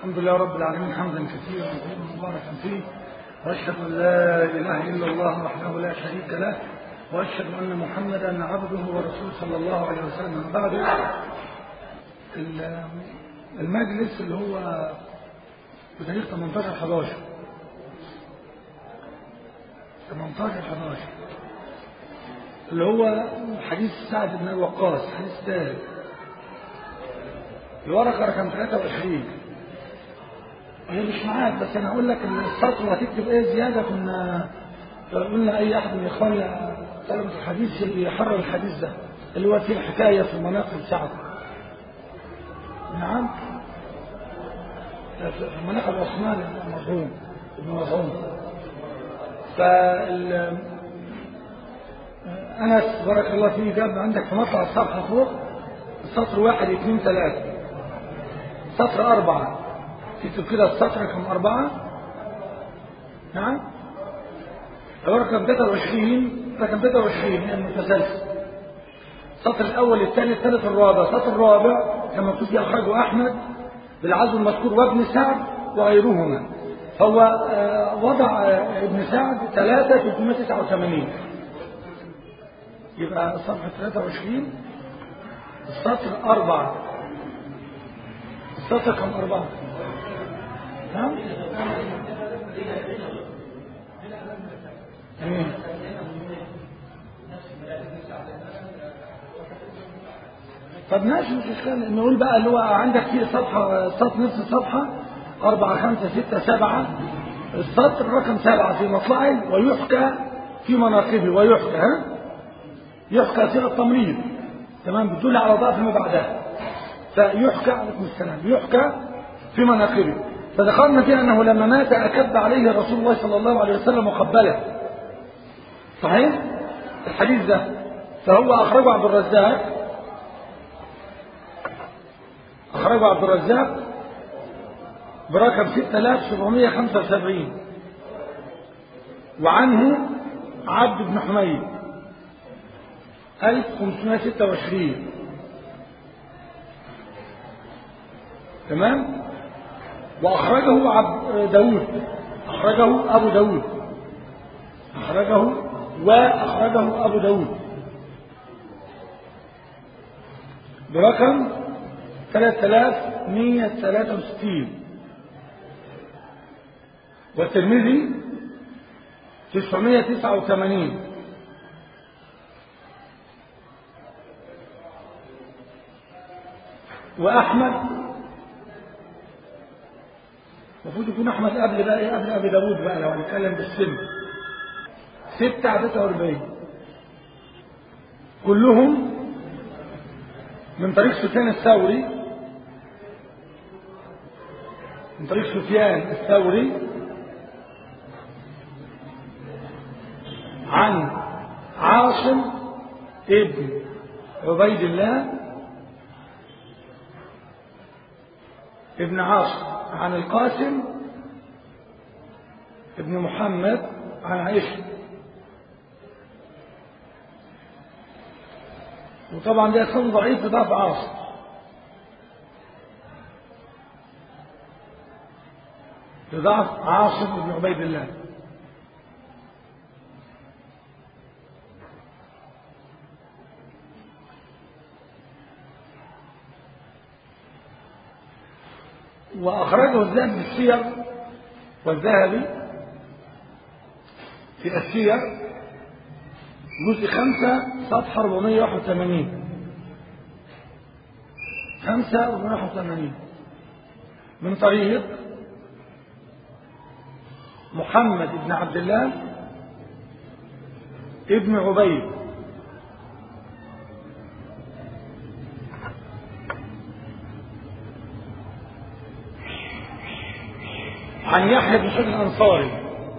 الحمد لله رب العالمين حمدا كثيرا وطيبا مباركا فيه واشهد ان لا اله الا الله وحده لا شريك له واشهد ان محمدا عبده ورسوله صلى الله عليه وسلم بعد المجلس اللي هو بتاريخ 18 11 18 11 اللي هو حديث سعد بن وقاص حديث ثالث الورقة رقم 23 هي مش معاك بس انا اقول لك السطر هتكتب ايه زيادة كنا قلنا اي احد من اخواننا طلبة الحديث يحرر الحديث ده اللي هو فيه الحكاية في مناقب سعد نعم في مناقب عثمان المرحوم ابن مظعون فال انس بارك الله فيه جاب عندك في مطلع الصفحه فوق السطر واحد اثنين ثلاثه سطر أربعة تكتب كده السطر رقم أربعة نعم رقم 23 رقم 23 يعني المتسلسل السطر الأول الثاني الثالث الرابع السطر الرابع كما مكتوب أخرجه أحمد بالعزو المذكور وابن سعد وغيرهما هو وضع ابن سعد 3 389 يبقى صفحة 23 السطر أربعة السطر كم أربعة نعم ايه طب ماشي مش اشكال نقول بقى اللي هو عندك فيه صفحة سطر نصف صفحة أربعة خمسة ستة سبعة السطر رقم سبعة في مطلعه ويحكى في مناقبه ويحكى ها يحكى صيغة تمريض تمام بتدل على ضعف ما بعدها فيحكى عليكم السلام يحكى في مناقبه فذكرنا فيه أنه لما مات أكب عليه رسول الله صلى الله عليه وسلم وقبله صحيح الحديث ده فهو أخرجه عبد الرزاق أخرجه عبد الرزاق برقم 6775 وعنه عبد بن حميد 1526 تمام وأخرجه عبد داود أخرجه أبو داود أخرجه وأخرجه أبو داود برقم 3163 والترمذي 989 وأحمد المفروض يكون احمد قبل بقى ايه قبل ابي داوود بقى لو هنتكلم بالسن 46 كلهم من طريق سفيان الثوري من طريق سفيان الثوري عن عاصم ابن عبيد الله ابن عاصم عن القاسم ابن محمد عن عائشة وطبعا ده يكون ضعيف بضعف عاصم بضعف عاصم بن عبيد الله وأخرجه الذهبي في السير والذهبي في السير جزء خمسة صفحة 481 خمسة 481 من طريق محمد بن عبد الله ابن عبيد عن يحيى بن سعيد الأنصاري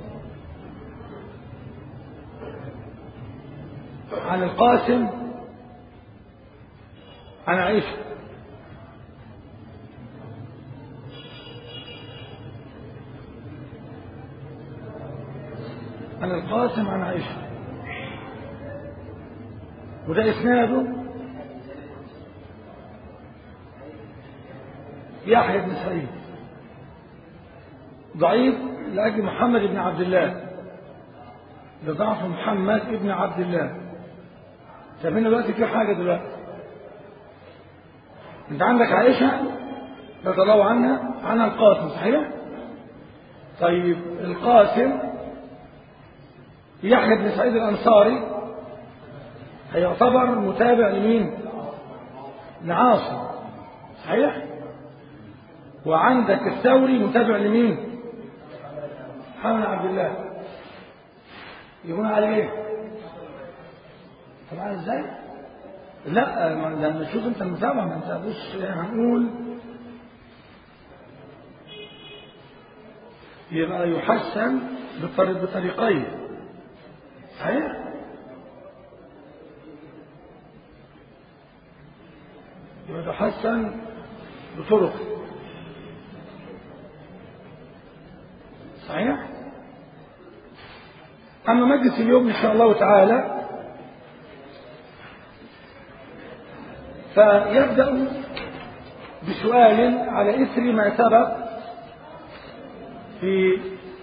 عن القاسم عن عائشة عن القاسم عن عائشة وده إسناده يحيى بن سعيد ضعيف لأجل محمد بن عبد الله لضعف محمد بن عبد الله سامعين دلوقتي في حاجة دلوقتي انت عندك عائشة رضي الله عنها عنها القاسم صحيح طيب القاسم يحيى بن سعيد الأنصاري هيعتبر متابع لمين لعاصم صحيح وعندك الثوري متابع لمين محمد عبد الله يقول عليه ايه طبعا ازاي لا لما تشوف انت المتابعه ما انت بص هنقول يبقى يحسن بطريق بطريقين صحيح يبقى يحسن بطرق صحيح أما مجلس اليوم إن شاء الله تعالى فيبدأ بسؤال على إثر ما سبق في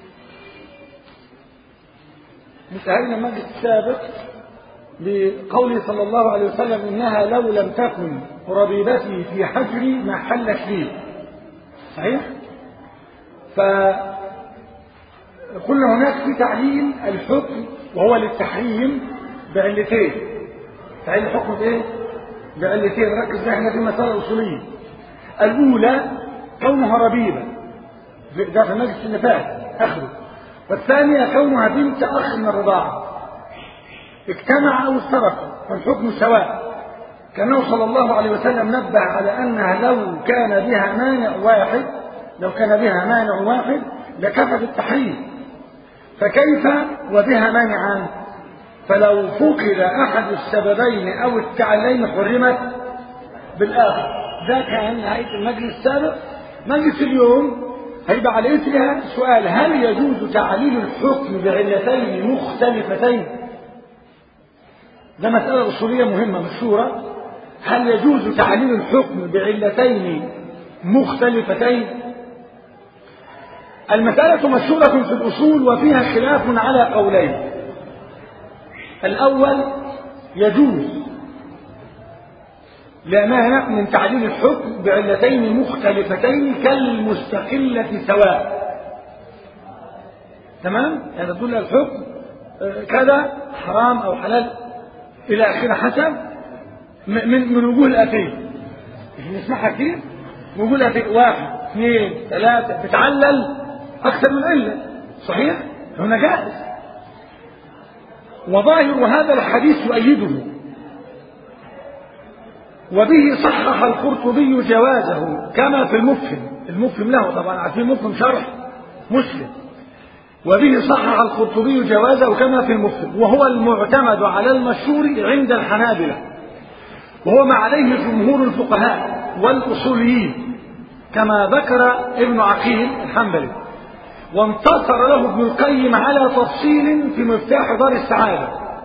مثالنا المجلس السابق بقوله صلى الله عليه وسلم إنها لو لم تكن ربيبتي في حجري ما حلت لي صحيح؟ فقلنا هناك في تعليل الحكم وهو للتحريم بعلتين تعليل الحكم بايه؟ بعلتين ركز احنا في مسألة أصولية الأولى كونها ربيبة ده في المجلس اللي فات آخره والثانية كونها بنت أخ من الرضاعة اجتمع أو افترق فالحكم سواء كأنه صلى الله عليه وسلم نبه على أنها لو كان بها مانع واحد لو كان بها مانع واحد لكفى بالتحريم فكيف وبها مانعان فلو فقد أحد السببين أو التعلين حرمت بالآخر ده كان نهاية المجلس السابق مجلس اليوم هيبقى على إثرها سؤال هل يجوز تعليل الحكم بعلتين مختلفتين ده مسألة أصولية مهمة مشهورة هل يجوز تعليل الحكم بعلتين مختلفتين المسألة مشهورة في الأصول وفيها خلاف على قولين الأول يجوز لا مانع من تعليل الحكم بعلتين مختلفتين كالمستقلة سواء تمام يعني تقول الحكم كذا حرام أو حلال إلى آخره حسب من من وجوه الآتية نسمعها كتير وجوه الآتية واحد اثنين ثلاثة بتعلل أكثر من علة صحيح؟ هنا جائز وظاهر هذا الحديث يؤيده وبه صحح القرطبي جوازه كما في المفهم المفهم له طبعا عارفين مفهم شرح مسلم وبه صحح القرطبي جوازه كما في المفهم وهو المعتمد على المشهور عند الحنابلة وهو ما عليه جمهور الفقهاء والأصوليين كما ذكر ابن عقيل الحنبلي وانتصر له ابن القيم على تفصيل في مفتاح دار السعادة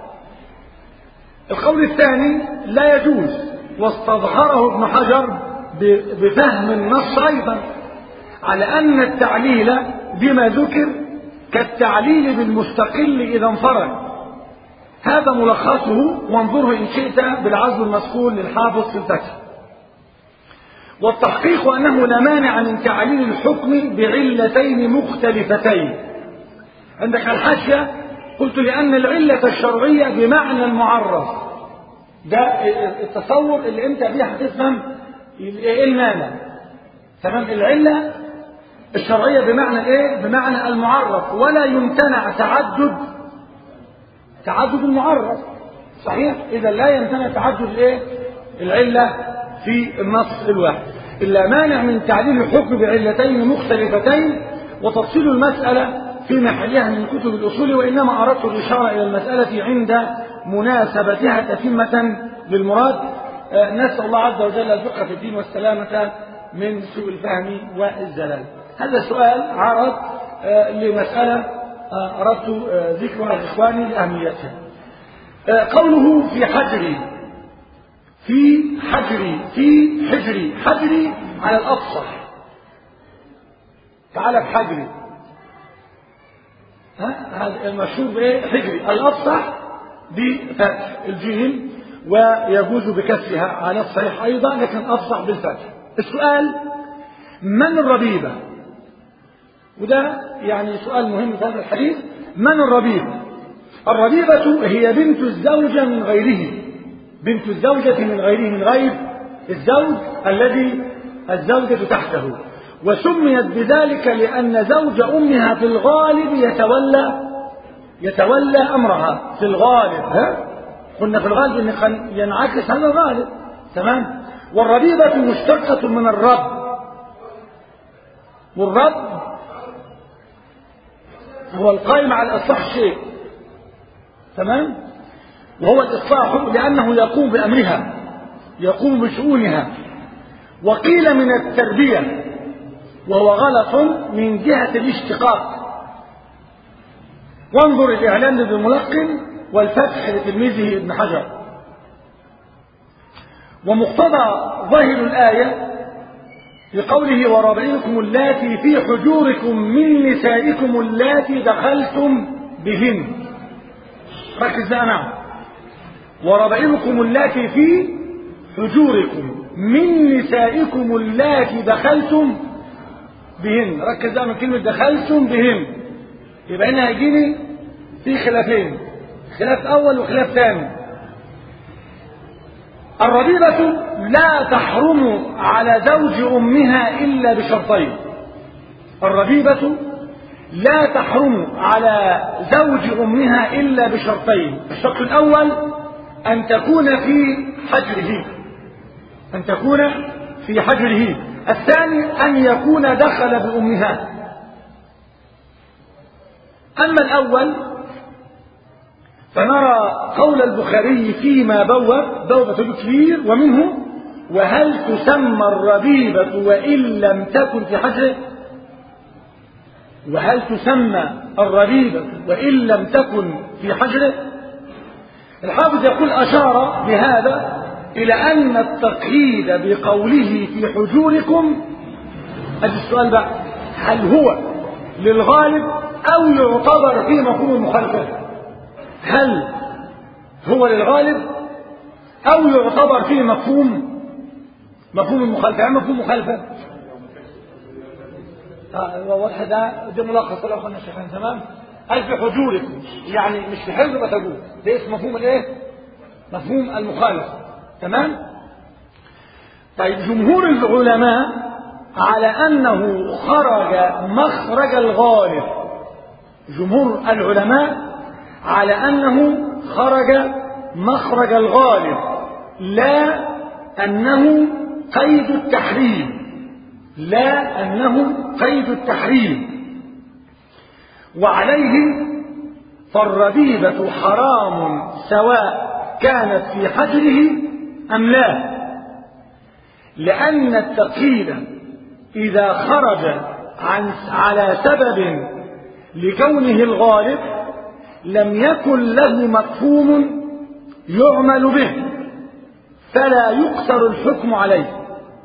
القول الثاني لا يجوز واستظهره ابن حجر بفهم النص أيضا على أن التعليل بما ذكر كالتعليل بالمستقل إذا انفرد هذا ملخصه وانظره إن شئت بالعزل المسؤول للحافظ في الفتح والتحقيق أنه لا مانع من تعليل الحكم بعلتين مختلفتين عندك الحاشية قلت لأن العلة الشرعية بمعنى المعرف ده التصور اللي انت بيه هتفهم ايه المانع تمام العلة الشرعية بمعنى ايه بمعنى المعرف ولا يمتنع تعدد تعدد المعرف صحيح اذا لا يمتنع تعدد ايه العلة في النص الواحد إلا مانع من تعليل الحكم بعلتين مختلفتين وتفصيل المسألة في محلها من كتب الأصول وإنما أردت الإشارة إلى المسألة عند مناسبتها تتمة للمراد نسأل الله عز وجل الفقه في الدين والسلامة من سوء الفهم والزلال هذا السؤال عرض لمسألة أردت ذكرها لإخواني لأهميتها قوله في حجري في حجري في حجري حجري على الأفصح تعال في حجري ها هذا المشهور بايه حجري الافصح بفتح الجيم ويجوز بكسرها على الصحيح ايضا لكن افصح بالفتح السؤال من الربيبه وده يعني سؤال مهم في هذا الحديث من الربيبه الربيبه هي بنت الزوجه من غيره بنت الزوجه من غيره من غير الزوج الذي الزوجه تحته وسميت بذلك لأن زوج أمها في الغالب يتولى يتولى أمرها في الغالب ها؟ قلنا في الغالب إن كان ينعكس هذا الغالب تمام والربيبة مشتقة من الرب والرب هو القائم على إصلاح شيء تمام وهو الإصلاح لأنه يقوم بأمرها يقوم بشؤونها وقيل من التربية وهو غلط من جهة الاشتقاق وانظر الإعلان للملقن والفتح لتلميذه ابن حجر ومقتضى ظاهر الآية بقوله وربعكم اللاتي في حجوركم من نسائكم اللاتي دخلتم بهن ركز بقى معه وربعكم اللاتي في حجوركم من نسائكم اللاتي دخلتم بهن ركز بقى من كلمة دخلتم بهن يبقى هنا هيجيني في خلافين خلاف أول وخلاف ثاني الربيبة لا تحرم على زوج أمها إلا بشرطين الربيبة لا تحرم على زوج أمها إلا بشرطين الشرط الأول أن تكون في حجره أن تكون في حجره الثاني أن يكون دخل بأمها أما الأول فنرى قول البخاري فيما بوب بوبة الكبير ومنه وهل تسمى الربيبة وإن لم تكن في حجره وهل تسمى الربيبة وإن لم تكن في حجره الحافظ يقول أشار بهذا إلى أن التقييد بقوله في حجوركم أجل السؤال بقى هل هو للغالب أو يعتبر في مفهوم المخالفة هل هو للغالب أو يعتبر في مفهوم مفهوم المخالفة يعني مفهوم مخالفة واضح ده ده ملخص ولا اخوانا الشيخان تمام قال في حجوركم يعني مش في حجر ما تجوز ده اسم مفهوم الايه مفهوم المخالفه تمام طيب جمهور العلماء على انه خرج مخرج الغالب جمهور العلماء على انه خرج مخرج الغالب لا انه قيد التحريم لا انه قيد التحريم وعليه فالربيبه حرام سواء كانت في حجره أم لا لأن التقييد إذا خرج عن على سبب لكونه الغالب لم يكن له مفهوم يعمل به فلا يقصر الحكم عليه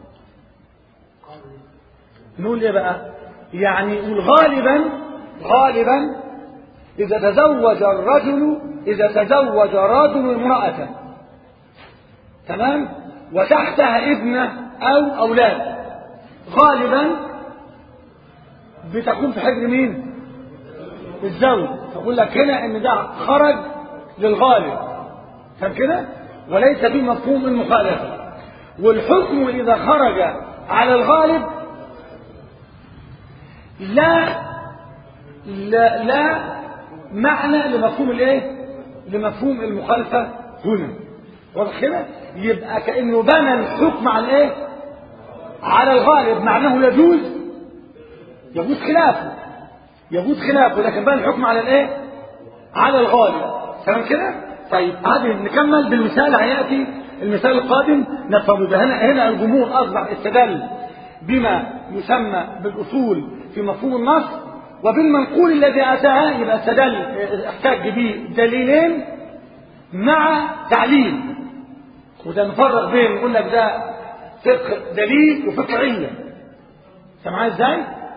نقول ايه بقى يعني يقول غالبا غالبا إذا تزوج الرجل إذا تزوج رجل امرأة تمام وتحتها ابنة أو أولاد غالبا بتكون في حجر مين الزوج فأقول لك هنا ان ده خرج للغالب فاهم كده وليس في مفهوم المخالفة والحكم إذا خرج على الغالب لا لا, لا معنى لمفهوم الايه لمفهوم المخالفة هنا واضح كده يبقى كأنه بنى الحكم على الايه على الغالب مع انه يجوز يجوز خلافه يجوز خلافه لكن بنى الحكم على الايه على الغالب تمام كده طيب هذه نكمل بالمثال هياتي المثال القادم نفهم يبقى هنا هنا الجمهور اصبح استدل بما يسمى بالاصول في مفهوم النص وبالمنقول الذي اتاه يبقى استدل احتاج به دليلين مع تعليل وده نفرق بين نقول لك ده فقه دليل وفقه علة سامعها ازاي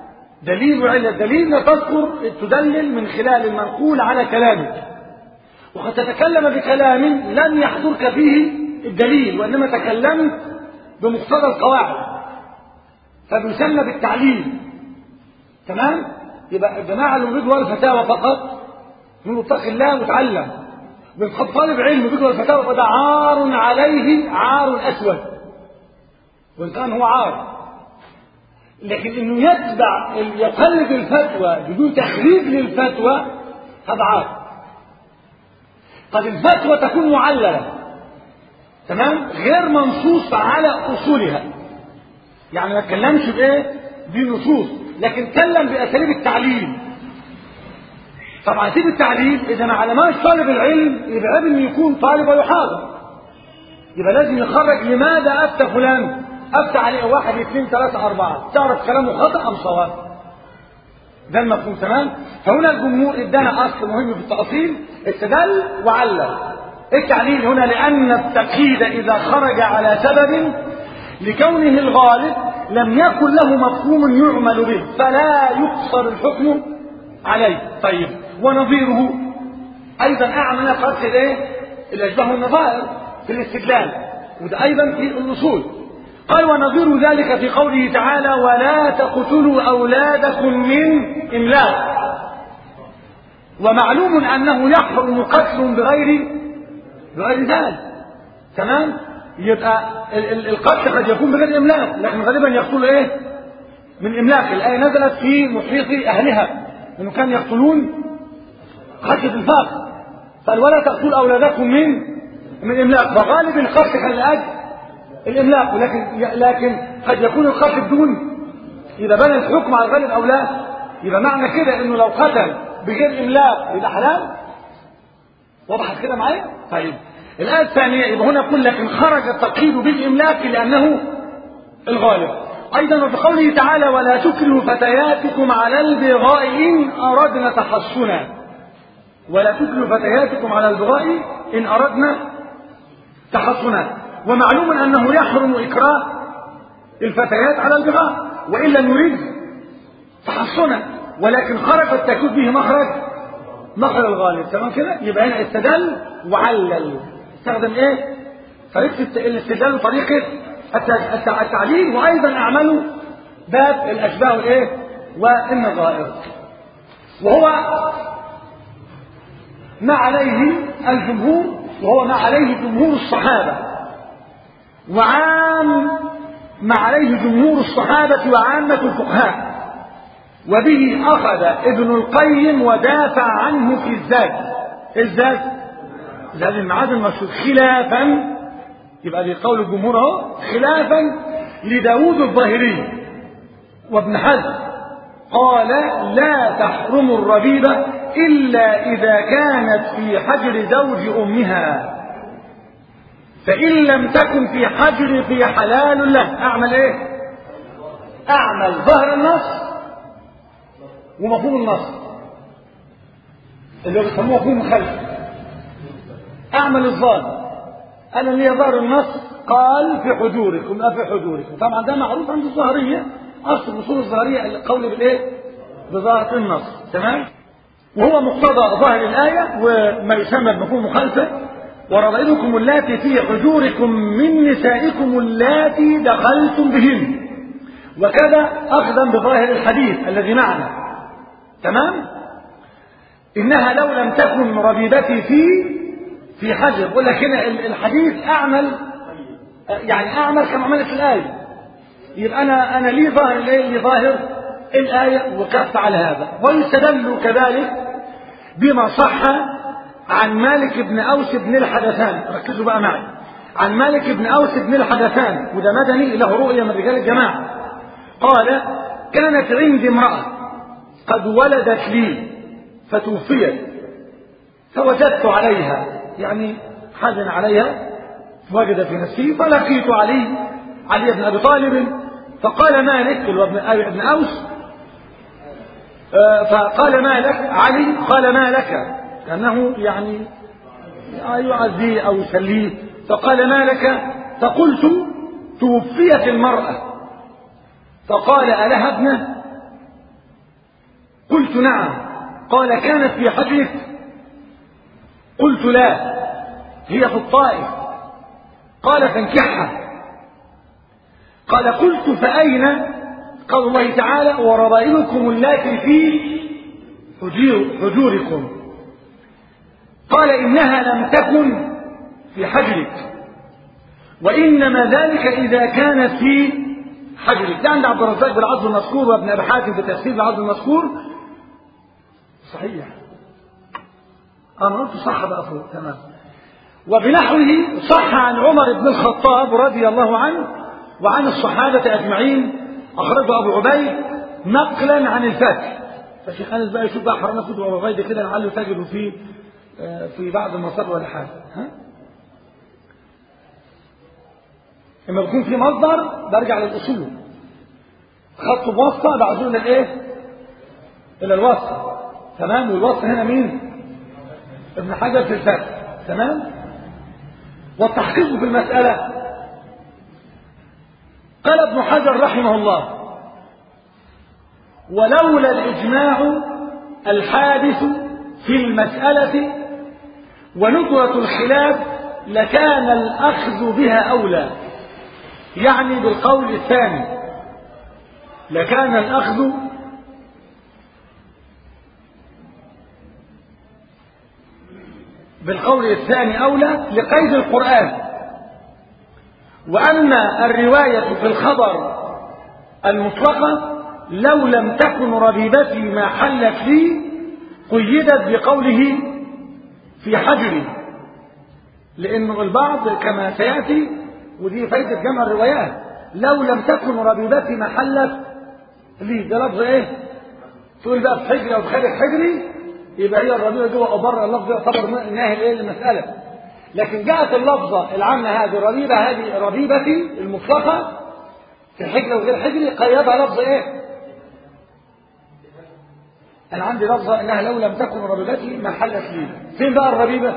دليل وعلة الدليل تذكر تدلل من خلال المنقول على كلامك وقد تتكلم بكلام لم يحضرك فيه الدليل وإنما تكلمت بمقتضى القواعد فبيسمى بالتعليل تمام يبقى الجماعة اللي يريدوا الفتاوى فقط يقولوا اتق الله وتعلم بيبقى طالب علم بيقرا الفتاوى فده عار عليه عار اسود وان كان هو عار لكن انه يتبع يقلد الفتوى بدون تخريج للفتوى هذا عار قد الفتوى تكون معللة تمام غير منصوص على اصولها يعني ما تكلمش بايه بنصوص لكن تكلم باساليب التعليل طبعا سيب التعليل اذا ما علماش طالب العلم يبقى عيب انه يكون طالب ويحاضر يبقى لازم يخرج لماذا افتى فلان افتى عليه واحد اثنين ثلاثة اربعة تعرف كلامه خطأ ام صواب ده المفهوم تمام فهنا الجمهور ادانا اصل مهم في التأصيل استدل وعلل التعليل هنا لان التقييد اذا خرج على سبب لكونه الغالب لم يكن له مفهوم يعمل به فلا يقصر الحكم عليه طيب ونظيره ايضا اعمل قصد ايه الاشباه والنظائر في الاستدلال وده ايضا في الاصول قال ونظير ذلك في قوله تعالى ولا تقتلوا اولادكم من املاق ومعلوم انه يحرم قتل بغير بغير ذلك تمام يبقى القتل قد يكون بغير املاق لكن غالبا يقتل ايه من املاق الايه نزلت في محيط اهلها انه كانوا يقتلون خشيه الفقر قال ولا تقتلوا اولادكم من من املاق فغالب القتل كان لاجل الاملاق ولكن لكن قد يكون القتل بدون اذا بنى الحكم على الغالب او لا يبقى معنى كده انه لو قتل بغير املاق يبقى حلال وضحت كده معايا طيب الايه الثانيه يبقى هنا يقول لكن خرج التقييد بالاملاك لانه الغالب ايضا وفي قوله تعالى ولا تكرهوا فتياتكم على البغاء ان اردنا تحصنا ولا تكرهوا فتياتكم على البغاء ان اردنا تحصنا ومعلوم انه يحرم اكراه الفتيات على البغاء وان لم يريد تحصنا ولكن خرج التكليف به مخرج مخرج الغالب تمام كده يبقى هنا استدل وعلل استخدم ايه طريقه الاستدلال وطريقه التعليل وايضا اعملوا باب الاشباه والايه والنظائر وهو ما عليه الجمهور وهو ما عليه جمهور الصحابه وعام ما عليه جمهور الصحابه وعامه الفقهاء وبه اخذ ابن القيم ودافع عنه في الزاد الزاد زاد المعاد المشهور خلافا يبقى دي قول الجمهور اهو خلافا لداود الظاهري وابن حزم قال لا تحرم الربيبة إلا إذا كانت في حجر زوج أمها فإن لم تكن في حجر في حلال له أعمل إيه؟ أعمل ظهر النص ومفهوم النص اللي هو بيسموه مفهوم مخالف أعمل الظاهر أنا لي ظهر النص قال في حجوركم لا في حجوركم طبعا ده معروف عند الظاهرية أصل أصول الظاهرية القول بالإيه؟ بظاهر النص تمام؟ وهو مقتضى ظاهر الآية وما يسمى بمفهوم مخالفة وربائبكم اللاتي في حجوركم من نسائكم اللاتي دخلتم بهن وكذا أخذا بظاهر الحديث الذي معنا تمام؟ إنها لو لم تكن ربيبتي في في حجر ولكن الحديث أعمل يعني أعمل كما عملت الآية يبقى أنا أنا لي ظاهر الآية لي ظاهر الآية وكف على هذا ويستدل كذلك بما صح عن مالك بن أوس بن الحدثان ركزوا بقى معي عن مالك بن أوس بن الحدثان وده مدني له رؤية من رجال الجماعة قال كانت عندي امرأة قد ولدت لي فتوفيت فوجدت عليها يعني حزن عليها وجد في نفسه فلقيت علي علي بن ابي طالب فقال مالك اللي هو ابن اوس فقال ما لك علي قال ما لك كانه يعني يعزيه او يسليه فقال ما لك فقلت توفيت المراه فقال الها ابنه قلت نعم قال كانت في حجرك قلت لا هي في الطائف قال فانكحها قال قلت فأين قال الله تعالى وربائلكم اللاتي في حجوركم قال إنها لم تكن في حجرك وإنما ذلك إذا كانت في حجرك ده عند عبد الرزاق بالعظم المذكور وابن أبي حاتم بتفسير العظم المذكور صحيح أنا قلت صح بقى فوق تمام وبنحوه صح عن عمر بن الخطاب رضي الله عنه وعن الصحابة أجمعين أخرجه أبو عبيد نقلا عن الفتح فشيخ أنس بقى يشوف بقى حرمنا كتب أبو عبيد كده لعله تجده في في بعض المصادر ولا حاجة ها؟ لما بيكون في مصدر برجع للأصول خط بواسطة بعدين للإيه؟ إلى الواسطة تمام والواسطة هنا مين؟ ابن حجر في الفتح تمام؟ والتحقيق في المسألة قال ابن حجر رحمه الله ولولا الإجماع الحادث في المسألة وندرة الخلاف لكان الأخذ بها أولى يعني بالقول الثاني لكان الأخذ بالقول الثاني أولى لقيد القرآن وأما الرواية في الخبر المطلقة لو لم تكن ربيبتي ما حلت لي قيدت بقوله في حجري لأنه البعض كما سيأتي ودي فايدة جمع الروايات لو لم تكن ربيبتي ما حلت لي ده لفظ ايه تقول بقى في حجري او في خارج حجري يبقى هي الربيبه جوه او بره اللفظ يعتبر ناهي ايه للمساله لكن جاءت اللفظه العامه هذه الربيبه هذه ربيبتي المطلقه في الحجر وغير حجري قيدها لفظ ايه انا عندي لفظه انها لو لم تكن ربيبتي ما حلت لي فين بقى الربيبه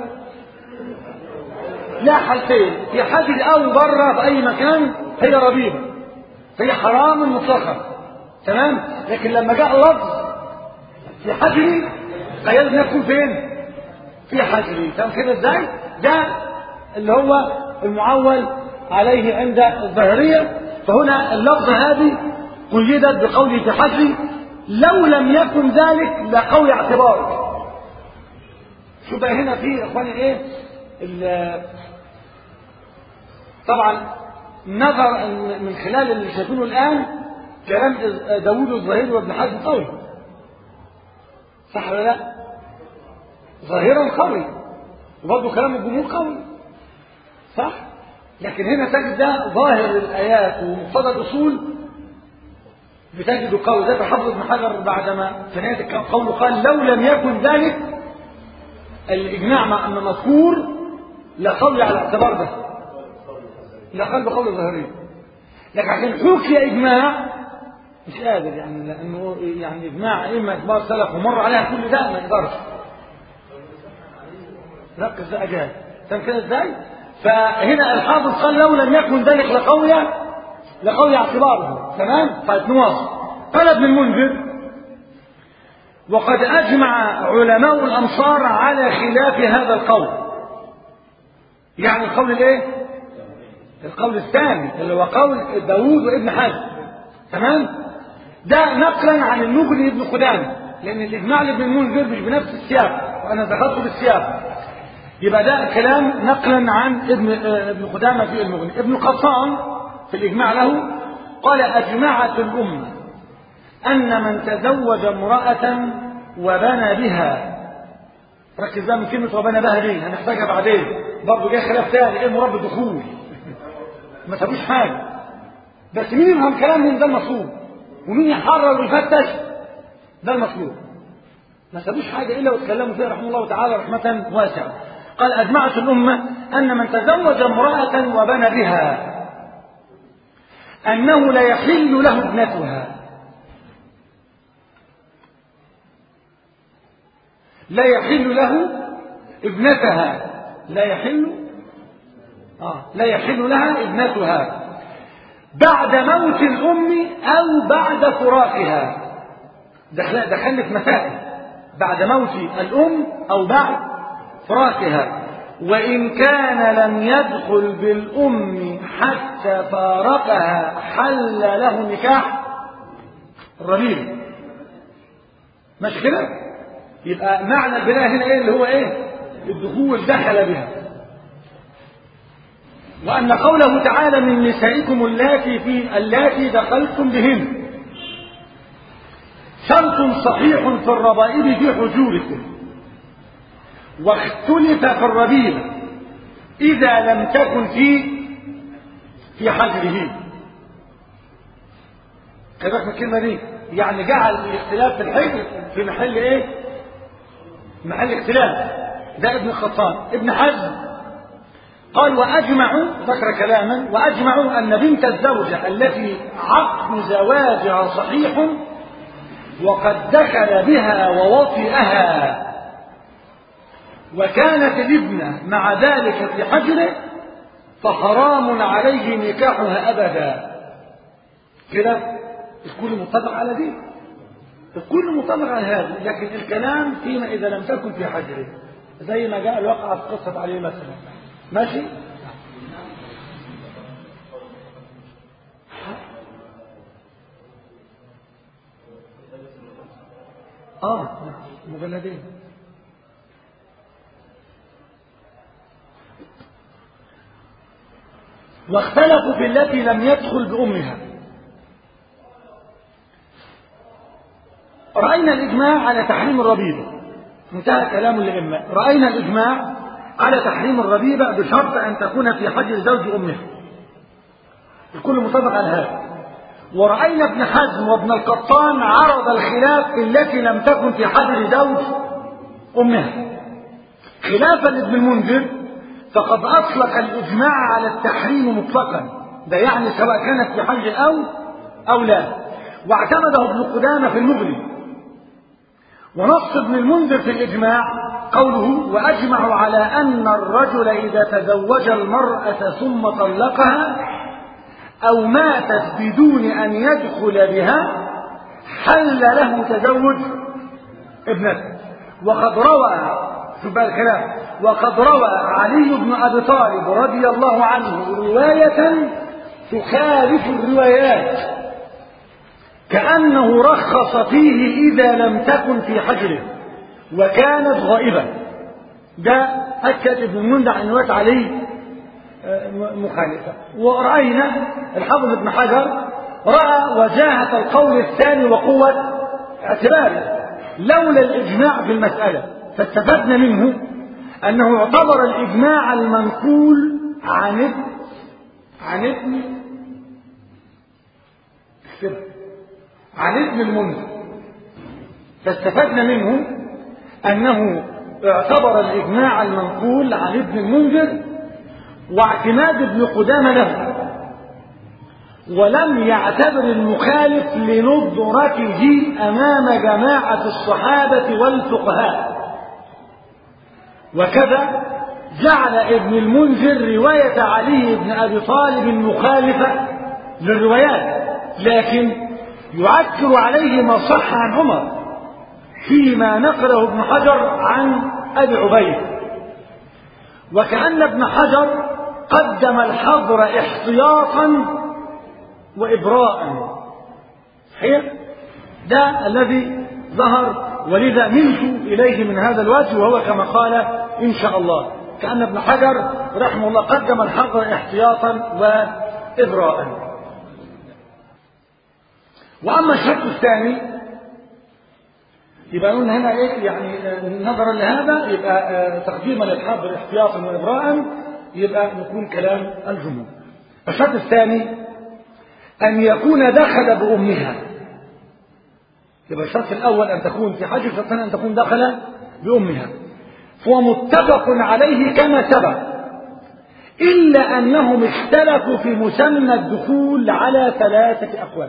لا حالتين في حجر او بره في اي مكان هي ربيبه هي حرام مطلقا تمام لكن لما جاء لفظ في حجري قيد يكون فين في حجري فاهم كده ازاي ده اللي هو المعول عليه عند الظاهريه فهنا اللفظه هذه قيدت بقوله في حجري لو لم يكن ذلك لقوي اعتبار شو بقى هنا في اخواني ايه طبعا نظر من خلال اللي شايفينه الان كلام داوود الظاهري وابن حزم قوي صح ولا لا ظاهرا قوي وبرضه كلام الجمهور قوي صح لكن هنا تجد ده ظاهر الايات ومقتضى الاصول بتجده قوي ده حافظ ابن حجر بعدما في نهايه قوله قال لو لم يكن ذلك الاجماع مذكور لقول على اعتبار ده لقل بقول الظاهري لكن عشان حكي اجماع مش قادر يعني لانه يعني اجماع اما كبار سلف ومر عليها كل ده ما يقدرش ركز بقى جاي فاهم كده ازاي؟ فهنا الحافظ قال لو لم يكن ذلك لقوية لقوي اعتباره تمام؟ طيب نواصل قال ابن المنذر وقد اجمع علماء الامصار على خلاف هذا القول يعني القول الايه؟ القول الثاني اللي هو قول داوود وابن حزم تمام؟ ده نقلا عن المغني ابن قدامه لان الاجماع لابن المنذر مش بنفس السياق وانا ذكرته بالسياق يبقى ده كلام نقلا عن ابن ابن قدامه في المغني ابن قطان في الاجماع له قال اجمعت الامه ان من تزوج امراه وبنى بها ركز بقى من كلمه وبنى بها دي هنحتاجها بعدين برضه جاي خلاف تاني ايه مراد الدخول ما سابوش حاجه بس مين يفهم كلامهم ده المطلوب ومين يحرر ويفتش ده المطلوب ما سابوش حاجة إلا واتكلموا فيها رحمه الله تعالى رحمة واسعة قال أجمعت الأمة أن من تزوج امرأة وبنى بها أنه لا يحل له ابنتها لا يحل له ابنتها لا يحل آه لا يحل لها ابنتها بعد موت الأم أو بعد فراقها دخل دخلنا في مسائل بعد موت الأم أو بعد فراقها وإن كان لم يدخل بالأم حتى فارقها حل له نكاح الربيع مش كده يبقى معنى البناء هنا ايه اللي هو ايه الدخول دخل بها وأن قوله تعالى من نسائكم اللاتي في اللاتي دخلتم بهن شرط صحيح في الربائب في حجوركم واختلف في الربيبة إذا لم تكن في في حجره كذلك من الكلمة دي يعني جعل الاختلاف في الحجر في محل ايه محل اختلاف ده ابن خطان ابن حزم قال وأجمعوا ذكر كلاما وأجمعوا أن بنت الزوجة التي عقد زواجها صحيح وقد دخل بها ووطئها وكانت الابنة مع ذلك في حجره فحرام عليه نكاحها أبدا كده الكل متفق على دي الكل متفق على هذا لكن الكلام فيما إذا لم تكن في حجره زي ما جاء الواقع في قصة عليه مثلا ماشي اه مجلدين واختلفوا في التي لم يدخل بأمها رأينا الإجماع على تحريم الربيبة انتهى كلام الأئمة رأينا الإجماع على تحريم الربيبة بشرط أن تكون في حجر زوج أمها الكل متفق على هذا ورأينا ابن حزم وابن القطان عرض الخلاف في التي لم تكن في حجر زوج أمها خلافا لابن المنذر فقد أطلق الإجماع على التحريم مطلقا ده يعني سواء كانت في حج أو أو لا واعتمده ابن قدامة في المغني ونص ابن المنذر في الإجماع قوله وأجمعوا على أن الرجل إذا تزوج المرأة ثم طلقها أو ماتت بدون أن يدخل بها حل له تزوج ابنته وقد روى شوف بقى الخلاف وقد روى علي بن أبي طالب رضي الله عنه رواية تخالف الروايات كأنه رخص فيه إذا لم تكن في حجره وكانت غائبة ده أكد ابن المنذر عن رواية علي مخالفة ورأينا الحافظ ابن حجر رأى وجاهة القول الثاني وقوة اعتباره لولا الإجماع في المسألة فاستفدنا منه أنه اعتبر الإجماع المنقول عن ابن عن ابن عن ابن المنذر فاستفدنا منه أنه اعتبر الإجماع المنقول عن ابن المنذر واعتماد ابن قدامة له ولم يعتبر المخالف لندرته أمام جماعة الصحابة والفقهاء وكذا جعل ابن المنذر رواية علي بن أبي طالب مخالفة للروايات لكن يعكر عليه ما صح عن عمر فيما نقله ابن حجر عن أبي عبيد وكأن ابن حجر قدم الحظر احتياطا وإبراء صحيح ده الذي ظهر ولذا ملت إليه من هذا الوجه وهو كما قال إن شاء الله كأن ابن حجر رحمه الله قدم الحظر احتياطا وإبراء وأما الشرط الثاني يبقى قلنا هنا ايه يعني نظرا لهذا يبقى تقديما للحظر احتياطا وإبراء يبقى نكون كلام الجمهور الشرط الثاني أن يكون دخل بأمها يبقى الشرط الأول أن تكون في حج الشرط الثاني أن تكون دخل بأمها فهو متفق عليه كما سبق إلا أنهم اختلفوا في مسمى الدخول على ثلاثة أقوال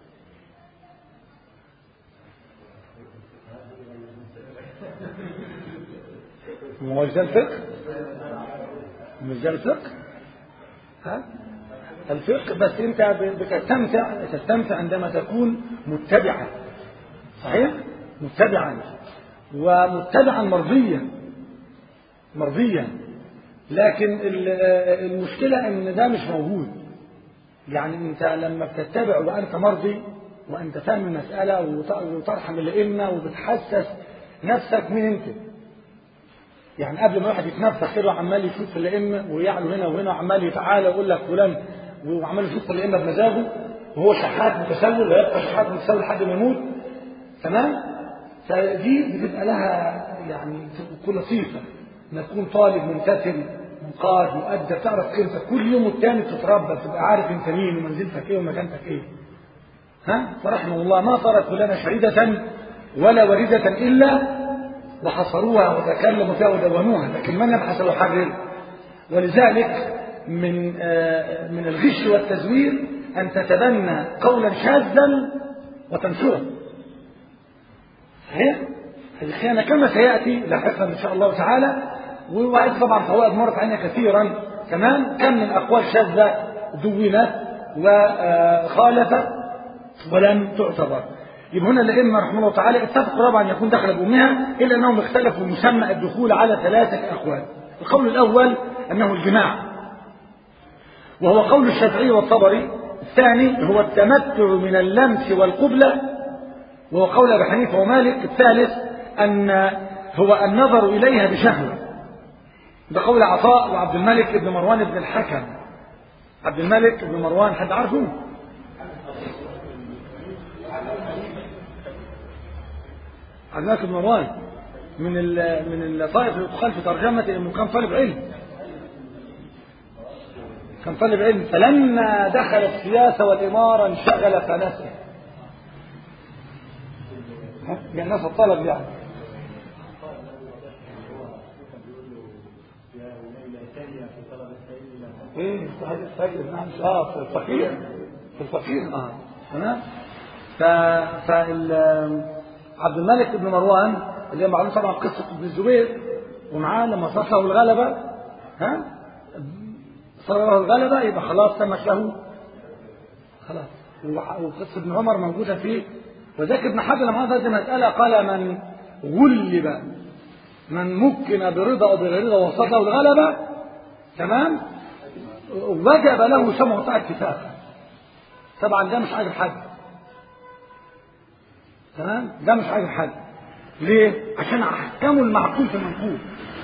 مش ده الفقه مش ده الفقه ها الفقه بس انت بتستمتع تستمتع عندما تكون متبعا صحيح متبعا ومتبعا مرضيا مرضيا لكن المشكلة ان ده مش موجود يعني انت لما بتتبع وانت مرضي وانت فاهم المسألة وترحم الائمة وبتحسس نفسك مين انت يعني قبل ما واحد يتنفخ كده وعمال يشوف في الائمة ويعلو هنا وهنا وعمال يتعالى ويقول لك فلان وعمال يشوف في الائمة بمزاجه وهو شحات متسول ويبقى شحات متسول لحد ما يموت تمام فدي بتبقى لها يعني تكون لطيفة ان تكون طالب ممتثل منقاد مؤدب تعرف قيمتك كل يوم والتاني تتربى تبقى عارف انت مين ومنزلتك ايه ومكانتك ايه ها فرحمه الله ما تركوا لنا شريدة ولا وردة إلا وحصروها وتكلموا فيها ودونوها لكن من يبحث ويحرر ولذلك من من الغش والتزوير أن تتبنى قولا شاذا وتنشره صحيح؟ الخيانة كما سيأتي لاحقا إن شاء الله تعالى ووعد طبعا فوائد مرت علينا كثيرا كمان كم من أقوال شاذة دونت وخالفت ولم تعتبر يبقى هنا الأئمة رحمه الله تعالى اتفقوا طبعا يكون دخل بأمها إلا أنهم اختلفوا مسمى الدخول على ثلاثة أقوال القول الأول أنه الجماع وهو قول الشافعي والطبري الثاني هو التمتع من اللمس والقبلة وهو قول أبي حنيفة ومالك الثالث أن هو النظر إليها بشهوة بقول عطاء وعبد الملك بن مروان بن الحكم عبد الملك بن مروان حد عارفه عبد الملك بن مروان من من الطائف اللي تقال في ترجمة انه كان طالب علم كان طالب علم فلما دخل السياسة والإمارة انشغل فنسي يعني ناس الطلب يعني ايه هذا السيد نعم اه في الفقير في الفقير اه تمام ف فال عبد الملك بن مروان اللي هي معلوم طبعا قصه ابن الزبير ومعاه لما صار له الغلبه ها صار له الغلبه يبقى خلاص تمت له خلاص وقصه ابن عمر موجوده فيه وذاك ابن حجر لما هذه المساله قال من غلب من مكن برضا او بغير رضا وصل له الغلبه تمام وجب له سمع طاعة اتفاقا طبعا ده مش عاجب حد تمام ده مش عاجب حد ليه عشان احكموا المعقول في المنقول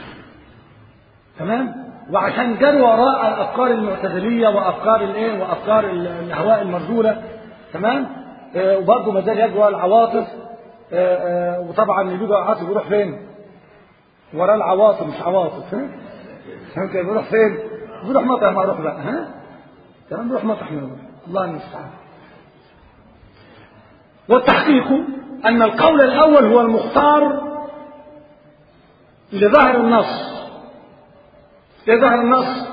تمام وعشان جروا وراء الافكار المعتزليه وافكار الايه وافكار الهواء المرجوله تمام آه وبرضه ما زال يجرى العواطف آه آه وطبعا اللي بيجوا عواطف بيروح فين وراء العواطف مش عواطف ها فهمت بيروح فين بيروح مطرح ما اروح بقى ها تمام بيروح مطرح ما اروح الله المستعان والتحقيق ان القول الاول هو المختار لظهر النص لظهر النص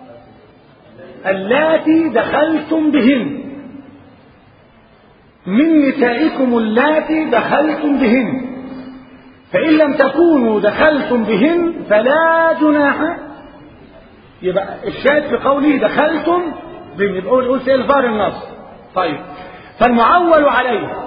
اللاتي دخلتم بهن من نسائكم اللاتي دخلتم بهن فإن لم تكونوا دخلتم بهن فلا جناح يبقى الشاهد في قوله دخلتم بهن يبقى قلت ايه ظهر النص طيب فالمعول عليه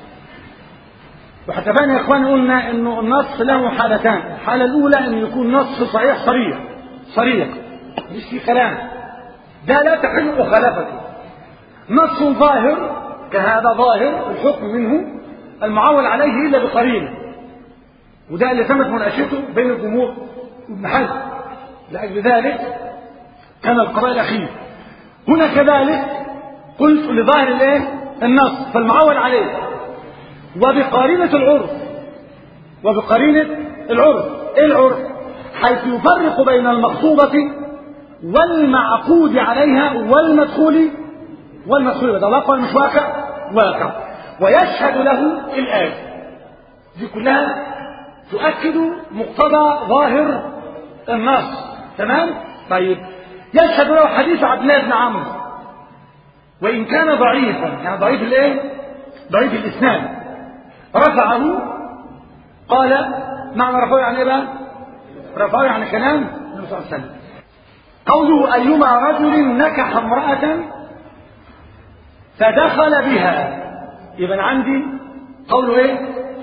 وحتى يا اخوان قلنا انه النص له حالتان الحالة الاولى ان يكون نص صحيح صريح صريح مش في كلام ده لا تحل مخالفته نص ظاهر كهذا ظاهر الحكم منه المعول عليه الا بقرينه وده اللي تمت مناقشته بين الجمهور وابن حزم لاجل ذلك كان القضاء الاخير هنا كذلك قلت لظاهر الايه النص فالمعول عليه وبقرينه العرف وبقرينه العرف ايه العرف حيث يفرق بين المقصوده والمعقود عليها والمدخول والمدخول ده واقع مش واقع واقع ويشهد له الآية دي كلها تؤكد مقتضى ظاهر النص تمام طيب يشهد له حديث عبد الله بن عمرو وإن كان ضعيفا يعني ضعيف الايه ضعيف الإسناد رفعه قال معنى رفعه يعني ايه بقى رفعه يعني كلام النبي صلى الله عليه وسلم قوله أيما رجل نكح امرأة فدخل بها يبقى عندي قوله ايه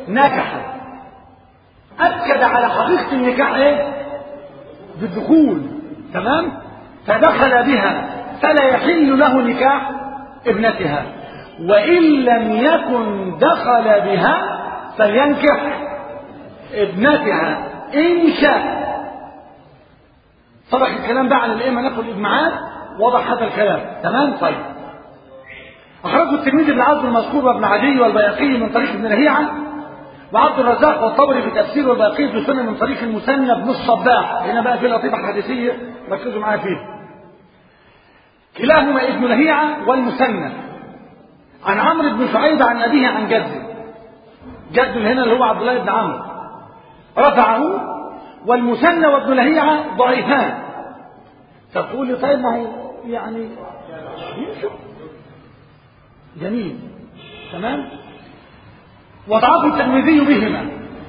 نكح أكد على حقيقة النكاح إيه بالدخول تمام فدخل بها فلا يحل له نكاح ابنتها وإن لم يكن دخل بها فلينكح ابنتها إن شاء صدق الكلام ده عن الائمه ناخد الاجماعات وضح هذا الكلام تمام طيب اخرجه التلميذ ابن عبد المذكور وابن عدي والبياقي من طريق ابن لهيعه وعبد الرزاق والطبري في تفسير والبياقي في سنن من طريق المثنى بن الصباح هنا بقى في لطيفه حديثيه ركزوا معايا فيه كلاهما ابن لهيعه والمثنى عن عمرو بن شعيب عن ابيه عن جده جده هنا اللي هو عبد الله بن عمرو رفعه والمثنى وابن لهيعة ضعيفان تقول لي طيب ما هو يعني يمشوا جميل تمام وضعف الترمذي بهما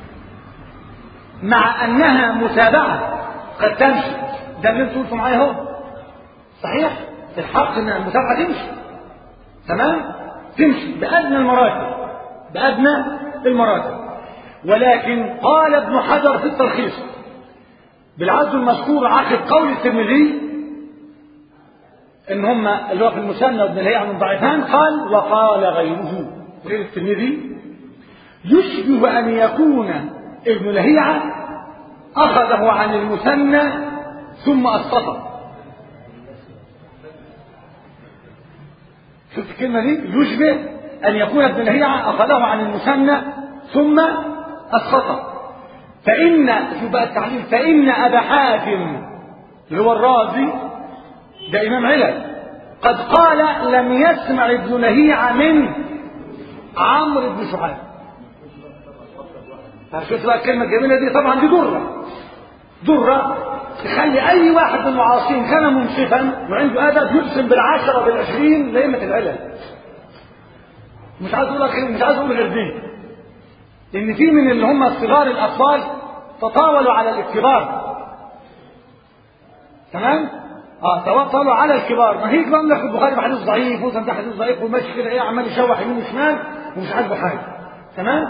مع انها متابعه قد تمشي ده اللي انتوا قلتوا معايا اهو صحيح الحق ان المتابعه تمشي تمام تمشي بادنى المراتب بادنى المراتب ولكن قال ابن حجر في التلخيص بالعزو المذكور عقب قول الترمذي ان هم اللي هو في المثنى وابن الهيئة من ضعيفان قال وقال غيره غير الترمذي يشبه ان يكون ابن لهيعة اخذه عن المثنى ثم اسقطه شفت الكلمة دي يشبه ان يكون ابن لهيعة اخذه عن المثنى ثم اسقطه فإن شوف بقى التعليل فإن أبا حاتم اللي هو الرازي ده إمام علل قد قال لم يسمع ابن لهيعة من عمرو بن شعيب شفت بقى الكلمة الجميلة دي طبعا دي درة درة تخلي أي واحد من المعاصرين كان منصفا وعنده أدب يقسم بالعشرة بالعشرين لأئمة العلل مش عايز أقول مش عايز أقول غير دي ان في من اللي هم صغار الاطفال تطاولوا على الكبار تمام اه تطاولوا على الكبار ما هي كمان في البخاري حديث ضعيف وزن ده حديث ضعيف وماشي كده ايه عمال يشوح يمين وشمال ومش عاجبه حاجه تمام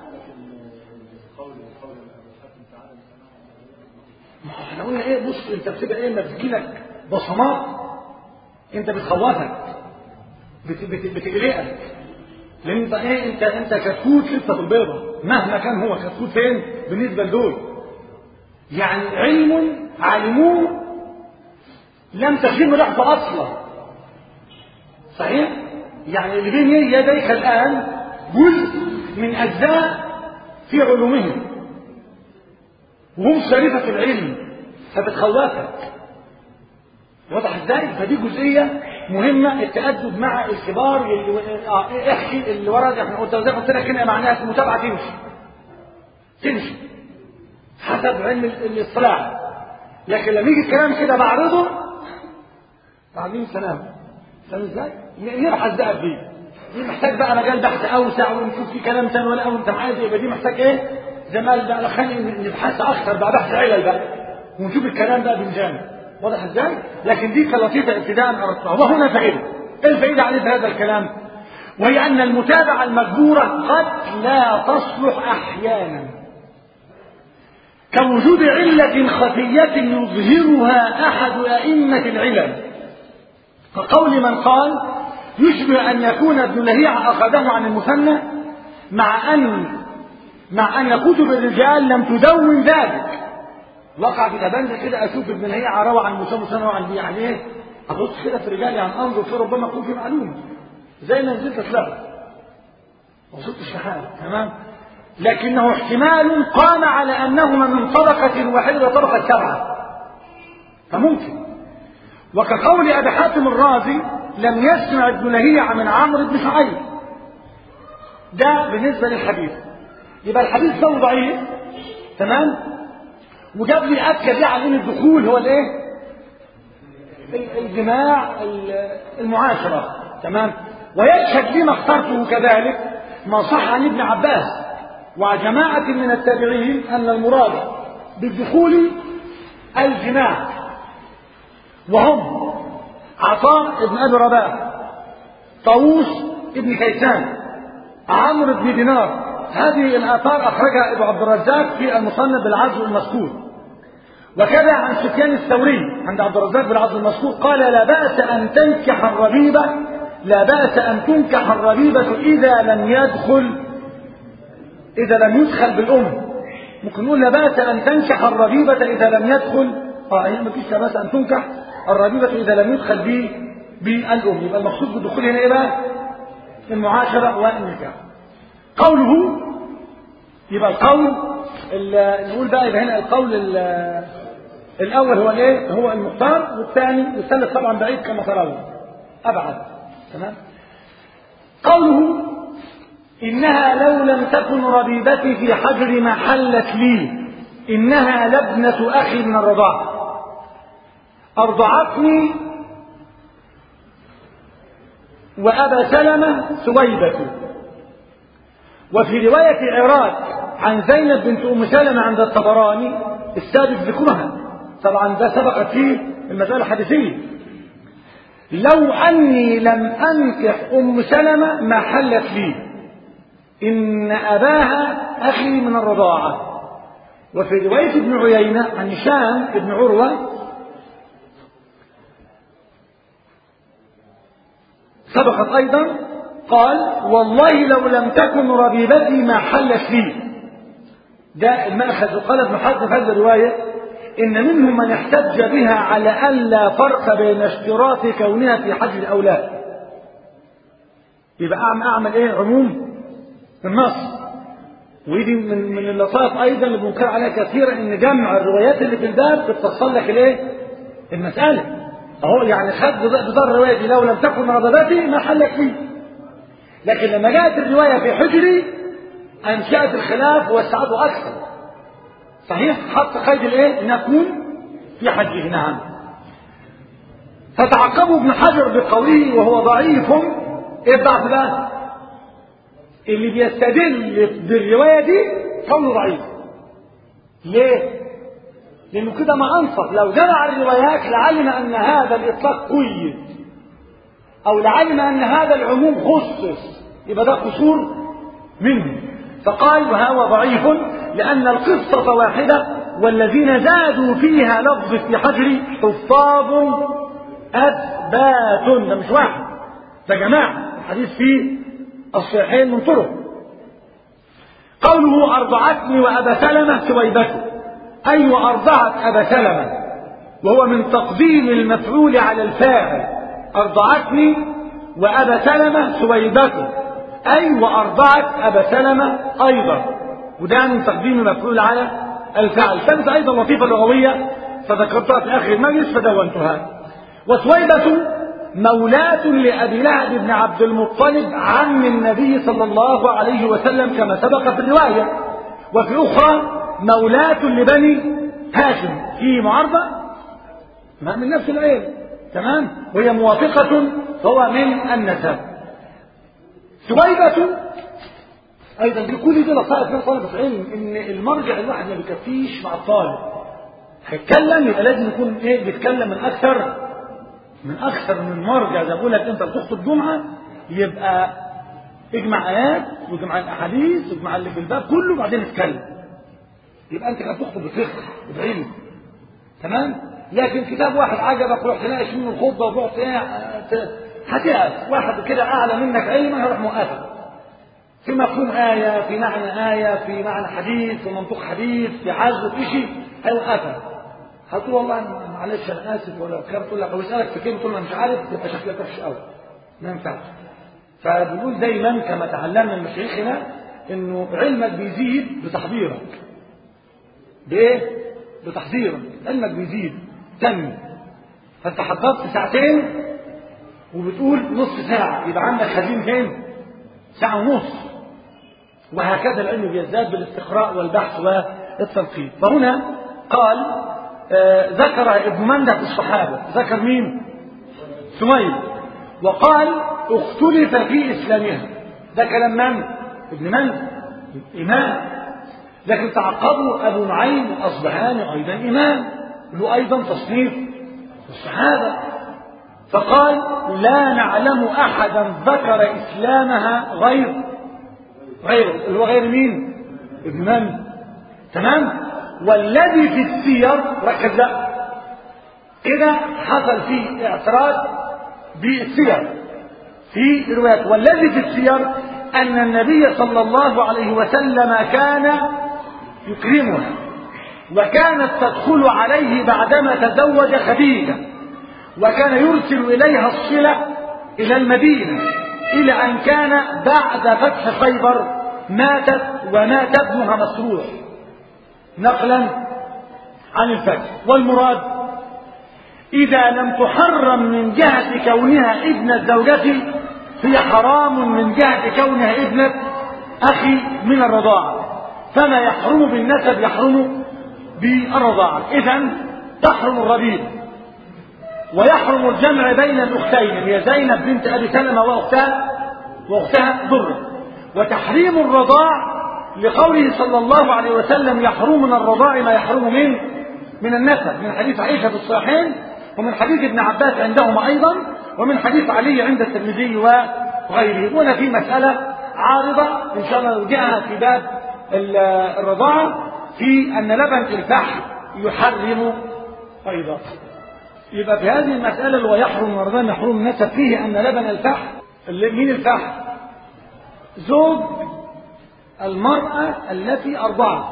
ما احنا قلنا ايه بص انت بتبقى ايه لما بتجيلك بصمات انت بتخوفك بت بت بتقلقك لان انت ايه انت انت كتكوت لسه في البيضه مهما كان هو كتكوت فين بالنسبه لدول يعني علم علموه لم تشم ريحته اصلا صحيح يعني اللي بين يديك الان جزء من اجزاء في علومهم وهم شريفه العلم فبتخوفك واضح ازاي فدي جزئيه مهمه التادب مع الكبار اللي اه احكي اللي ورا احنا قلت زي ما قلت لك هنا معناها المتابعه تمشي تمشي حسب علم الاصطلاح لكن لما يجي الكلام كده بعرضه تعليم سلام فاهم ازاي؟ نبحث بقى فيه دي محتاج بقى مجال بحث اوسع ونشوف في كلام ثاني ولا انت معايا يبقى دي محتاج ايه؟ زمان بقى خلينا نبحث اكثر بقى بحث علل بقى ونشوف الكلام بقى بنجانب واضح ازاي؟ لكن دي كلطيفه ابتداء اردتها وهنا فائده ايه الفائده عليه في هذا الكلام؟ وهي ان المتابعه المجبوره قد لا تصلح احيانا كوجود علة خفية يظهرها أحد أئمة العلل كقول من قال يشبه أن يكون ابن لهيعة أخذه عن المثنى مع أن مع أن كتب الرجال لم تدون ذلك وقع في تبنى كده أشوف ابن لهيعة روى عن موسى موسى روى عن يعني إيه أبص كده في الرجال يعني أنظر في ربما يكون في معلومة زي ما نزلت أتلاقى ما وصلتش لحاجة تمام لكنه احتمال قام على أنهما من طبقة واحدة طبقة سبعة فممكن وكقول أبي حاتم الرازي لم يسمع ابن لهيعة من عمرو بن شعيب ده بالنسبة للحديث يبقى الحديث ده ضعيف تمام وجاب لي أكد على أن الدخول هو الايه الجماع المعاشرة تمام ويشهد لما اخترته كذلك ما صح عن ابن عباس وجماعة من التابعين أن المراد بالدخول الجماع وهم عطاء ابن أبي رباح طاووس ابن كيسان عمرو بن دينار هذه الآثار أخرجها ابن عبد الرزاق في المصنف بالعزو المذكور وكذا عن سفيان الثوري عند عبد الرزاق بالعزو المذكور قال لا بأس أن تنكح الربيبة لا بأس أن تنكح الربيبة إذا لم يدخل إذا لم يدخل بالأم ممكن نقول لا بأس أن تنكح الربيبة إذا لم يدخل اه هي ما فيش لا بأس أن تنكح الربيبة إذا لم يدخل ب بالأم يبقى المقصود بالدخول هنا إيه بقى؟ المعاشرة والنكاح قوله يبقى القول نقول بقى يبقى هنا القول الأول هو الايه؟ هو المختار والثاني والثالث طبعا بعيد كما ترون أبعد تمام؟ قوله إنها لو لم تكن ربيبتي في حجر ما حلت لي إنها لابنة أخي من الرضاعة أرضعتني وأبا سلمة سويبة وفي رواية عراك عن زينب بنت أم سلمة عند الطبراني السادس ذكرها طبعا ده سبقت فيه المسألة الحديثية لو أني لم أنكح أم سلمة ما حلت لي إن أباها أخي من الرضاعة وفي رواية ابن عيينة عن هشام بن عروة سبقت أيضا قال والله لو لم تكن ربيبتي ما حلت لي ده المأخذ وقال ابن حزم في هذه الرواية إن منهم من احتج بها على ألا فرق بين اشتراط كونها في حجر الأولاد يبقى أعمل, أعمل إيه عموم النص ودي من من اللطائف ايضا اللي بنكر عليها كثيرا ان جمع الروايات اللي في الباب بتفصل لك الايه؟ المساله. اهو يعني خد بضر الروايه دي لو لم تكن رغبتي ما حلت فيه. لكن لما جاءت الروايه في حجري انشات الخلاف وسعته اكثر. صحيح؟ حط قيد الايه؟ ان يكون في حجه نعم. فتعقبوا ابن حجر بقوله وهو ضعيف ايه الضعف ده؟ اللي بيستدل بالرواية دي قوله ضعيف ليه؟ لأنه كده ما أنصف لو جمع الروايات لعلم أن هذا الإطلاق قيد أو لعلم أن هذا العموم خصص يبقى ده قصور منه فقال وهو ضعيف لأن القصة واحدة والذين زادوا فيها لفظ في حجر حفاظ أثبات ده مش واحد ده جماعة الحديث فيه الصحيحين من طرق قوله أرضعتني وأبا سلمة سويبته أي وأرضعت أبا سلمة وهو من تقديم المفعول على الفاعل أرضعتني وأبا سلمة سويبته أي وأرضعت أبا سلمة أيضا وده من تقديم المفعول على الفاعل كانت أيضا لطيفة لغوية فذكرتها في آخر المجلس فدونتها وسويبة مولاة لأبي لهب بن عبد المطلب عم النبي صلى الله عليه وسلم كما سبق في الرواية وفي أخرى مولاة لبني هاشم في معارضة ما من نفس العيلة تمام وهي موافقة فهو من النسب سويبة أيضا دي كل دي لطائف من طالب العلم إن المرجع الواحد ما بيكفيش مع الطالب هيتكلم يبقى لازم يكون إيه بيتكلم من أكثر من اكثر من مرجع زي بقول لك انت بتخطب جمعه يبقى اجمع ايات واجمع الاحاديث واجمع اللي في الباب كله وبعدين اتكلم يبقى انت كده بتخطب بفقه بعلم تمام لكن كتاب واحد عجبك ورحت تناقش منه الخطبه ورحت ايه هتقف واحد كده اعلى منك علما هيروح موقفك في مفهوم آية في معنى آية في معنى حديث في منطق حديث في حزب في شيء هيوقفك هتقول والله معلش انا اسف ولا كان تقول لك او يسالك في كلمه تقول له مش عارف يبقى شكلك وحش قوي ما ينفعش فبنقول دايما كما تعلمنا من مشايخنا انه علمك بيزيد بتحضيرك بايه؟ بتحضيرك علمك بيزيد تنمي فانت حضرت ساعتين وبتقول نص ساعه يبقى عندك خزين فين؟ ساعه ونص وهكذا العلم بيزداد بالاستقراء والبحث والتنقيب فهنا قال آه ذكر ابن منده في الصحابة ذكر مين سميد وقال اختلف في إسلامها ده كلام من ابن منده إمام لكن تعقبوا أبو نعيم الأصبهاني أيضا إمام له أيضا تصنيف الصحابة فقال لا نعلم أحدا ذكر إسلامها غير غيره اللي هو غير مين ابن من تمام والذي في السير ركز بقى كده حصل فيه اعتراض بالسير في روايات والذي في السير أن النبي صلى الله عليه وسلم كان يكرمها وكانت تدخل عليه بعدما تزوج خديجة وكان يرسل إليها الصلة إلى المدينة إلى أن كان بعد فتح خيبر ماتت ومات ابنها مسروح نقلا عن الفتح والمراد إذا لم تحرم من جهة كونها ابنة زوجتي هي حرام من جهة كونها ابنة أخي من الرضاعة فما يحرم بالنسب يحرم بالرضاعة إذا تحرم الربيب ويحرم الجمع بين الأختين هي زينب بنت أبي سلمة وأختها وأختها ضرة وتحريم الرضاع لقوله صلى الله عليه وسلم يحرم من الرضاع ما يحرم من من النسب من حديث عائشة في الصحيحين ومن حديث ابن عباس عندهما أيضا ومن حديث علي عند الترمذي وغيره هنا في مسألة عارضة إن شاء الله نرجعها في باب الرضاعة في أن لبن الفحم يحرم أيضا يبقى في هذه المسألة اللي هو يحرم الرضاعة يحرم النسب فيه أن لبن الفحم مين الفحم؟ زوج المرأة التي أرضعت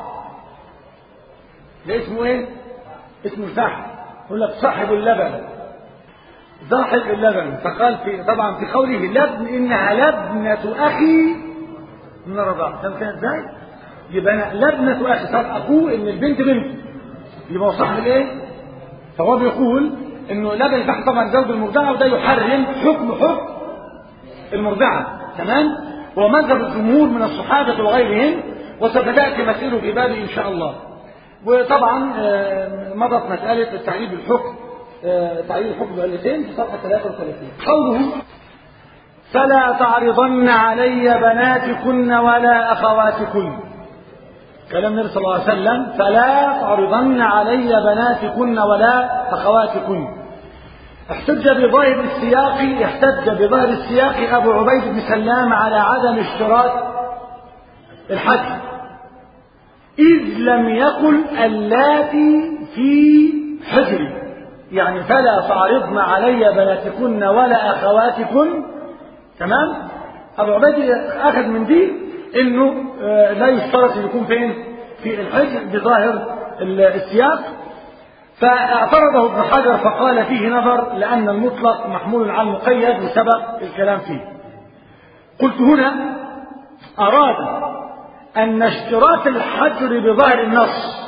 ده اسمه إيه؟ اسمه الفحم يقول لك صاحب اللبن صاحب اللبن فقال في طبعا في قوله لبن انها لبنة اخي من الرضاعة فاهم كده ازاي؟ يبقى انا لبنة اخي صار اخوه ان البنت بنت يبقى هو صاحب الايه؟ فهو بيقول انه لبن الفحم طبعا زوج المرضعة وده يحرم حكم حكم المرضعة تمام؟ هو مذهب الجمهور من الصحابة وغيرهم وسوف تأتي مسألة في بابه إن شاء الله وطبعا مضت مسألة التعريب بالحكم تعريب الحكم بألتين في صفحة 33 قوله فلا تعرضن علي بناتكن ولا أخواتكن كلام النبي صلى الله عليه وسلم فلا تعرضن علي بناتكن ولا أخواتكن احتج بظاهر السياق احتج بظاهر السياق أبو عبيد بن سلام على عدم اشتراط الحج إذ لم يقل اللاتي في حجري يعني فلا تعرضن علي بناتكن ولا أخواتكن تمام أبو عبيد أخذ من دي إنه لا يشترط يكون فين في الحجر بظاهر السياق فاعترضه ابن حجر فقال فيه نظر لأن المطلق محمول على المقيد وسبق الكلام فيه قلت هنا أراد أن اشتراط الحجر بظاهر النص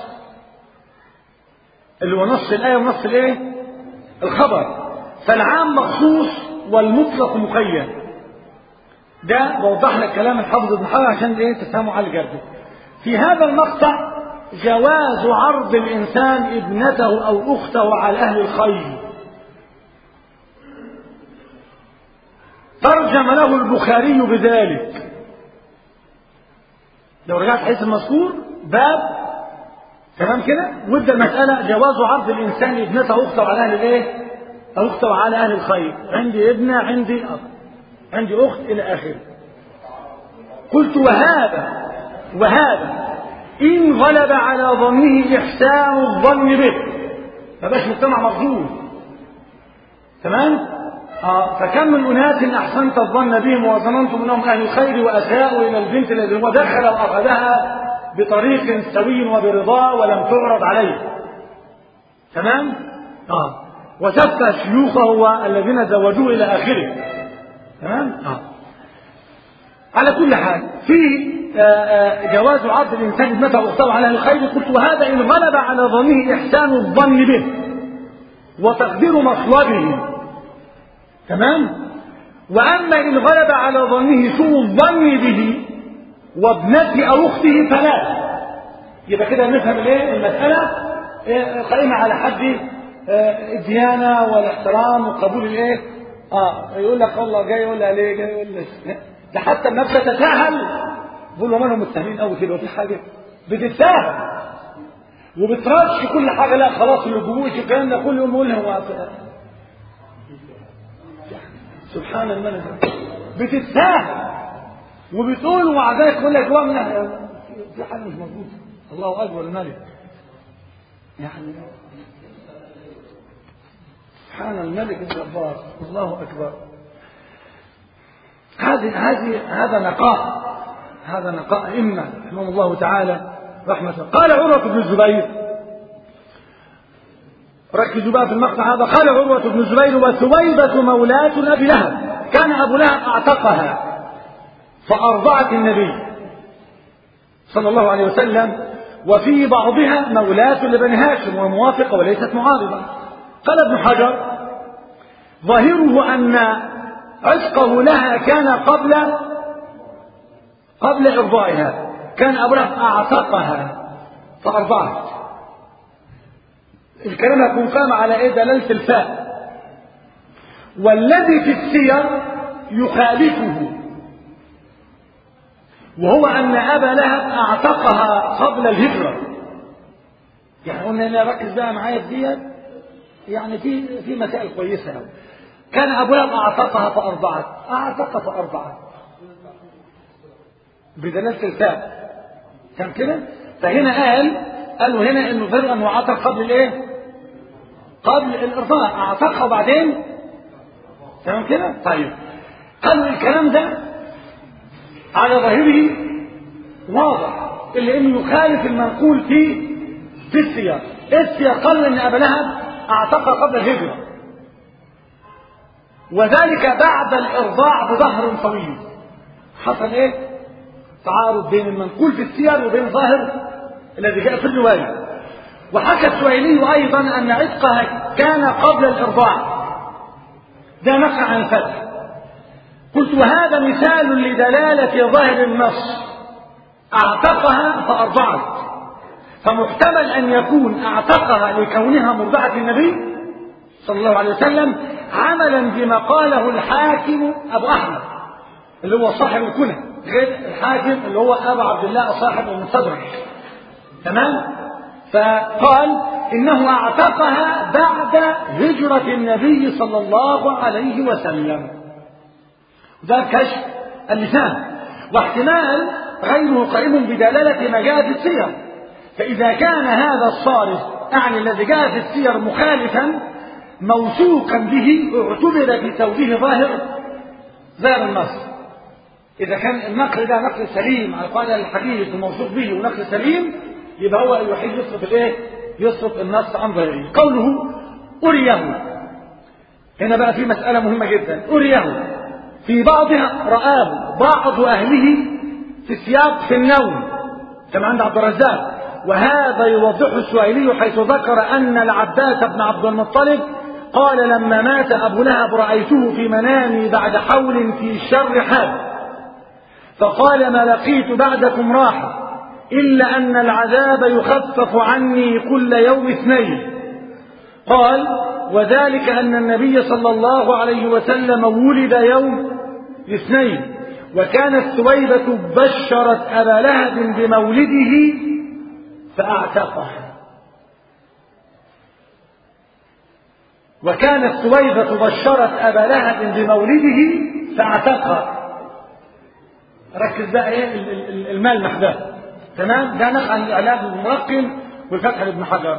اللي هو نص الآية ونص الإيه؟ الخبر فالعام مخصوص والمطلق مقيد ده بوضح لك كلام الحافظ ابن حجر عشان ايه تفهموا على الجرد في هذا المقطع جواز عرض الإنسان ابنته أو أخته على أهل الخير ترجم له البخاري بذلك لو رجعت حديث المذكور باب تمام كده وادى المسألة جواز عرض الإنسان ابنته أخته على أهل الإيه؟ أو أخته على أهل الخير عندي ابنة عندي أخ عندي أخت إلى آخره قلت وهذا وهذا إن غلب على ظنه إحسان الظن به فباش مجتمع مظلوم تمام؟ آه فكم من أناس أحسنت الظن بهم وظننتم أنهم أهل الخير وأساءوا إلى البنت الذي هو دخل وأخذها بطريق سوي وبرضا ولم تعرض عليه تمام؟ آه وشفى شيوخه الذين زوجوه إلى آخره تمام؟ آه على كل حال في جواز عرض الإنسان ابنته أخته على الخير قلت وهذا إن غلب على ظنه إحسان الظن به وتقدير مطلبه تمام وأما إن غلب على ظنه سوء الظن به وابنته أو أخته فلا يبقى كده نفهم الايه المسألة قائمة على حد الديانة والاحترام وقبول الايه اه يقول لك والله جاي يقول لها ليه جاي يقول لك ده حتى النفس تتساهل بقول لهم انا متهمين قوي كده وفي حاجه بتتساهل وبترش كل حاجه لا خلاص اللي جوه الكلام ده كل يوم يقول هو سبحان الملك بتتساهل وبتقول ومع ذلك يقول لك جواب في حاجه مش مظبوطه الله اكبر الملك يعني سبحان الملك الجبار الله اكبر هذه هذه هذا نقاء هذا نقاء ائمه رحمه الله تعالى رحمه قال عروه بن الزبير ركزوا بقى في المقطع هذا قال عروه بن الزبير وثويبه مولاه ابي لهب كان ابو لهب اعتقها فارضعت النبي صلى الله عليه وسلم وفي بعضها مولاة لبني هاشم وموافقة وليست معارضة قال ابن حجر ظاهره أن عتقه لها كان قبل قبل إرضائها كان أبو لهب أعتقها فأرضعت الكلام يكون قام على إيه دلالة الفاء والذي في السير يخالفه وهو أن أبا لهب أعتقها قبل الهجرة يعني قلنا أنا ركز بقى معايا في ديت يعني في في مسائل كويسة أوي كان أبو لهب أعتقها فأرضعت أعتق فأرضعت بدلالة الفاء كان كده فهنا قال قالوا هنا انه ظهر انه اعتق قبل الايه قبل الارضاع اعتقها وبعدين تمام كده طيب قالوا الكلام ده على ظاهره واضح الا انه يخالف المنقول في في السياق السياق قال ان ابا لهب اعتق قبل الهجره وذلك بعد الارضاع بظهر طويل حصل ايه تعارض بين المنقول في السير وبين ظاهر الذي جاء في الروايه وحكى السويلي ايضا ان عتقها كان قبل الارضاع ده نقل عن الفتح قلت وهذا مثال لدلالة ظاهر النص أعتقها فأرضعت فمحتمل أن يكون أعتقها لكونها مرضعة النبي صلى الله عليه وسلم عملا بما قاله الحاكم أبو أحمد اللي هو صاحب الكنى غير الحاكم اللي هو أبو عبد الله صاحب المستدرك تمام فقال إنه أعتقها بعد هجرة النبي صلى الله عليه وسلم ده كشف اللسان واحتمال غيره قائم بدلالة ما جاء في السير فإذا كان هذا الصارف أعني الذي جاء في السير مخالفا موثوقا به اعتبر في توجيه ظاهر ظاهر النص إذا كان النقل ده نقل سليم على قاعدة الحديث وموثوق به ونقل سليم يبقى هو الوحيد يصرف الايه؟ يصرف النص عن ظاهره قوله أريه هنا بقى في مسألة مهمة جدا أريه في بعضها رآه بعض أهله في سياق في النوم كما عند عبد الرزاق وهذا يوضح السوائلي حيث ذكر أن العباس بن عبد المطلب قال لما مات أبو لهب رأيته في منامي بعد حول في شر حال فقال ما لقيت بعدكم راحة إلا أن العذاب يخفف عني كل يوم اثنين قال وذلك أن النبي صلى الله عليه وسلم ولد يوم الاثنين وكانت ثويبة بشرت أبا لهب بمولده فأعتقه وكانت ثويبة بشرت أبا لهب بمولده فأعتقها ركز بقى ايه الملمح ده تمام ده نقل عن الإعلام المرقم والفتح لابن حجر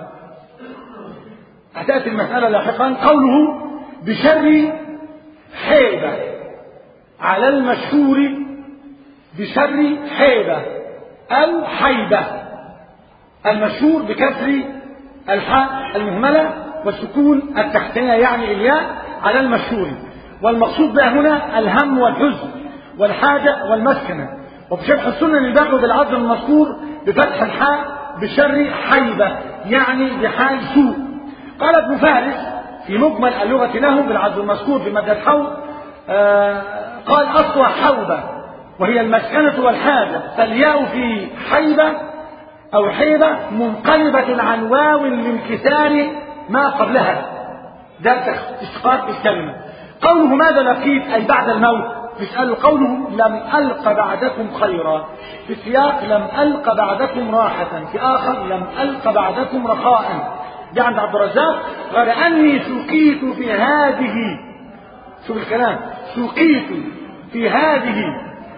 هتأتي المسألة لاحقا قوله بشر حيبة على المشهور بشر حيبة أو حيبة المشهور بكسر الحاء المهملة والسكون التحتية يعني الياء على المشهور والمقصود بها هنا الهم والحزن والحاجة والمسكنة وبشرح السنة الباقي بالعرض المذكور بفتح الحاء بشر حيبة يعني بحال سوء قال ابن فارس في مجمل اللغة له بالعرض المذكور بمادة حول آه قال أصلها حوبة وهي المسكنة والحاجة فالياء في حيبة أو حيبة منقلبة عن واو لانكسار ما قبلها ده استشقاق الكلمة قوله ماذا لقيت أي بعد الموت يسأل قوله لم ألق بعدكم خيرا في سياق لم ألق بعدكم راحة في آخر لم ألق بعدكم رخاء دي عند عبد الرزاق غير أني سقيت في هذه شوف الكلام سقيت في هذه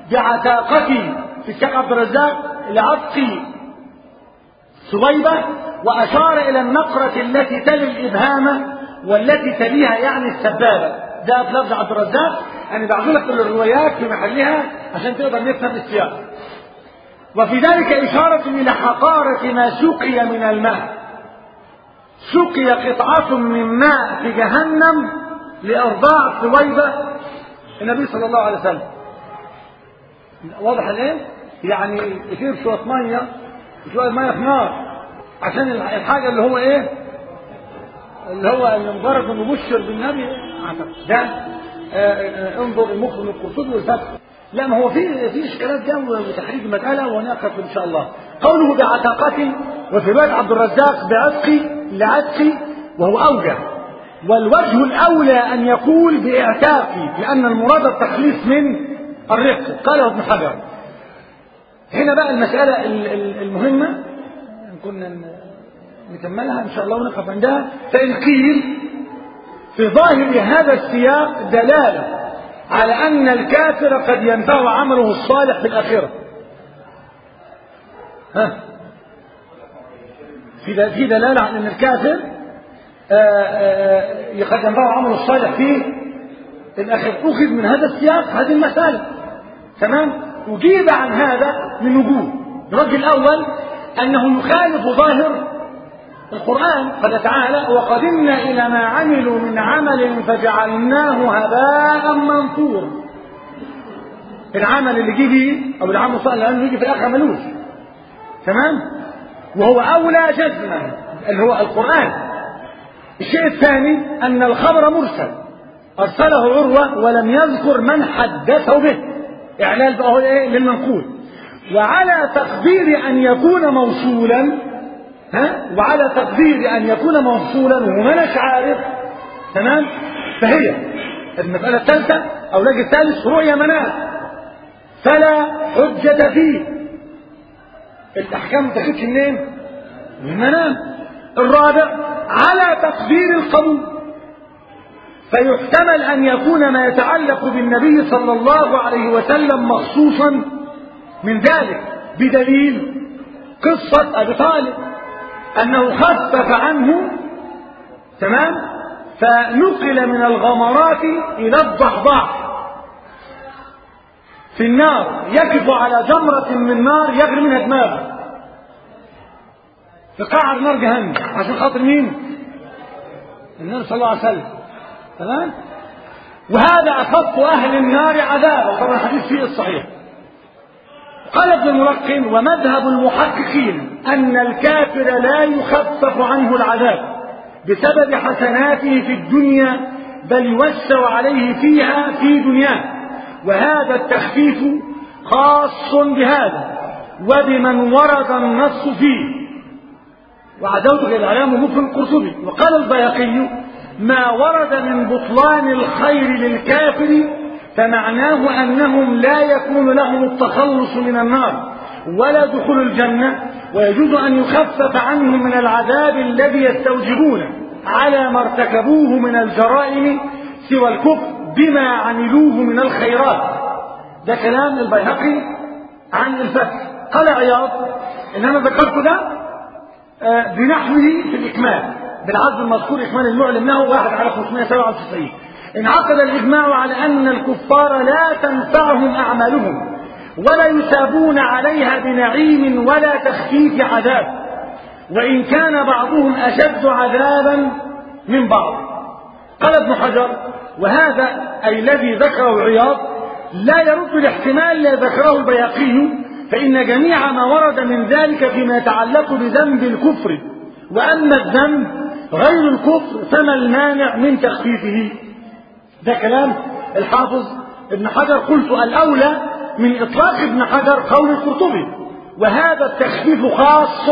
بعتاقتي في الشيخ عبد الرزاق لعتق سويبة وأشار إلى النقرة التي تلي الإبهام والتي تليها يعني السبابة ده في لفظ عبد الرزاق أنا بعض لك الروايات في محلها عشان تقدر نفهم السياق وفي ذلك إشارة إلى حقارة ما سقي من الماء سقي قطعة من ماء في جهنم لإرضاع سويبة النبي صلى الله عليه وسلم واضح الايه؟ يعني يصير شوية مية شوية مية في نار عشان الحاجة اللي هو ايه؟ اللي هو اللي مجرد انه بشر بالنبي ده آه آه انظر المخ من القرطبي والفتح لا ما هو في في اشكالات جو وتحريج المساله ونقف ان شاء الله قوله بعتاقة وفي روايه عبد الرزاق بعتق لعتق وهو اوجه والوجه الاولى ان يقول باعتاقي لان المراد التخليص من الرق قاله ابن حجر هنا بقى المساله المهمه كنا نكملها ان شاء الله ونقف عندها فان قيل في ظاهر هذا السياق دلاله على أن الكافر قد ينفع عمله الصالح في الآخرة ها في في دلالة على أن الكافر قد ينفع عمله الصالح في الآخرة أخذ من هذا السياق هذه المسألة تمام أجيب عن هذا من وجوه الوجه الأول أنه يخالف ظاهر القرآن قال تعالى وقدمنا إلى ما عملوا من عمل فجعلناه هباء منثورا العمل اللي جه بيه أو العمل الصالح لأنه يجي في الآخر ملوش تمام وهو أولى جزما اللي هو القرآن الشيء الثاني أن الخبر مرسل أرسله عروة ولم يذكر من حدثه به إعلال بقى هو إيه للمنقول وعلى تقدير أن يكون موصولا ها وعلى تقدير أن يكون موصولا ومناش عارف تمام فهي المسألة الثالثة أو لاجي الثالث رؤية منام فلا حجة فيه الأحكام ما تاخدش منين؟ من المنام الرابع على تقدير القبول فيحتمل أن يكون ما يتعلق بالنبي صلى الله عليه وسلم مخصوصا من ذلك بدليل قصة أبي طالب أنه خفف عنه تمام فنقل من الغمرات إلى الضحضاح في النار يقف على جمرة من نار يغلي منها دماغه في قاع نار جهنم عشان خاطر مين؟ النبي صلى الله عليه وسلم تمام؟ وهذا أخف أهل النار عذابا طبعا الحديث فيه الصحيح قال ابن الملقن ومذهب المحققين أن الكافر لا يخفف عنه العذاب بسبب حسناته في الدنيا بل يوسع عليه فيها في دنياه وهذا التخفيف خاص بهذا وبمن ورد النص فيه وعدوته الإعلام مفهم القرطبي وقال البيقي ما ورد من بطلان الخير للكافر فمعناه أنهم لا يكون لهم التخلص من النار ولا دخول الجنة ويجوز أن يخفف عنهم من العذاب الذي يستوجبونه على ما ارتكبوه من الجرائم سوى الكفر بما عملوه من الخيرات ده كلام البيهقي عن الفتح قال عياض إنما ذكرت ده بنحوه في الإكمال بالعدد المذكور إكمال المعلم له واحد على 597 انعقد الإجماع على أن الكفار لا تنفعهم أعمالهم ولا يثابون عليها بنعيم ولا تخفيف عذاب وإن كان بعضهم أشد عذابا من بعض قال ابن حجر وهذا أي الذي ذكره عياض لا يرد الاحتمال الذي ذكره البياقي فإن جميع ما ورد من ذلك فيما يتعلق بذنب الكفر وأما الذنب غير الكفر فما المانع من تخفيفه ده كلام الحافظ ابن حجر قلت الأولى من إطلاق ابن حجر قول القرطبي وهذا التخفيف خاص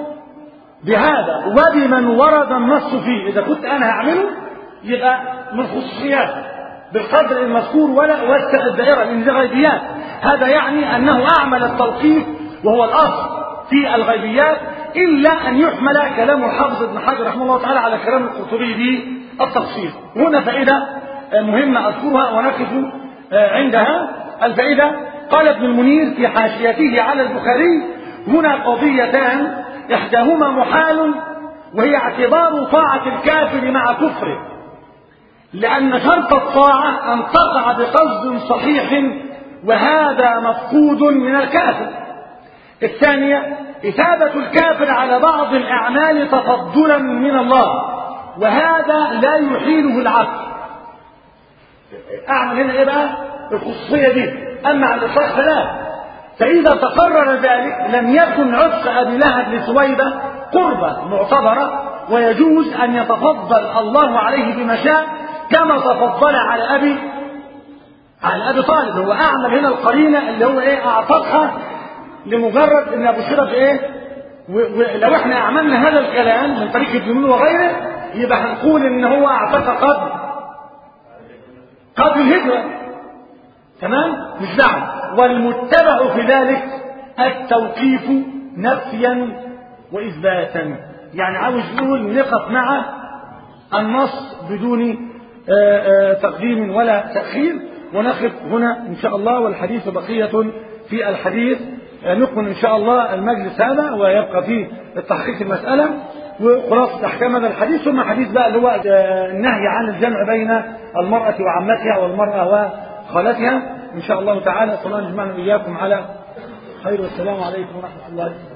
بهذا وبمن ورد النص فيه إذا كنت أنا هعمله يبقى من خصوصيات بالقدر المذكور ولا وسع الدائرة لأن دي غيبيات هذا يعني أنه أعمل التلقيف وهو الأصل في الغيبيات إلا أن يحمل كلام الحافظ ابن حجر رحمه الله تعالى على كلام القرطبي بالتفصيل هنا فائدة مهمة أذكرها ونقف عندها الفائدة قال ابن المنير في حاشيته على البخاري هنا قضيتان إحداهما محال وهي اعتبار طاعة الكافر مع كفره لأن شرط الطاعة أن تقع بقصد صحيح وهذا مفقود من الكافر الثانية إثابة الكافر على بعض الأعمال تفضلا من الله وهذا لا يحيله العقل أعمل هنا إيه بقى الخصوصية دي أما على الإطلاق فلا فإذا تقرر ذلك لم يكن عتق أبي لهب لسويبة قربة معتبرة ويجوز أن يتفضل الله عليه بما شاء كما تفضل على أبي على أبي طالب هو أعمل هنا القرينة اللي هو إيه أعتقها لمجرد أن أبو شرف إيه ولو إحنا عملنا هذا الكلام من طريق الجنون وغيره يبقى هنقول إن هو أعتق قبل قبل الهجرة تمام مش بعد والمتبع في ذلك التوقيف نفيا وإثباتا يعني عاوز يقول نقف مع النص بدون آآ آآ تقديم ولا تأخير ونقف هنا إن شاء الله والحديث بقية في الحديث نكمل إن شاء الله المجلس هذا ويبقى فيه التحقيق المسألة وخلاصة أحكام هذا الحديث ثم حديث بقى اللي هو النهي عن الجمع بين المرأة وعمتها والمرأة وخالتها إن شاء الله تعالى صلى الله عليه وسلم إياكم على خير والسلام عليكم ورحمة الله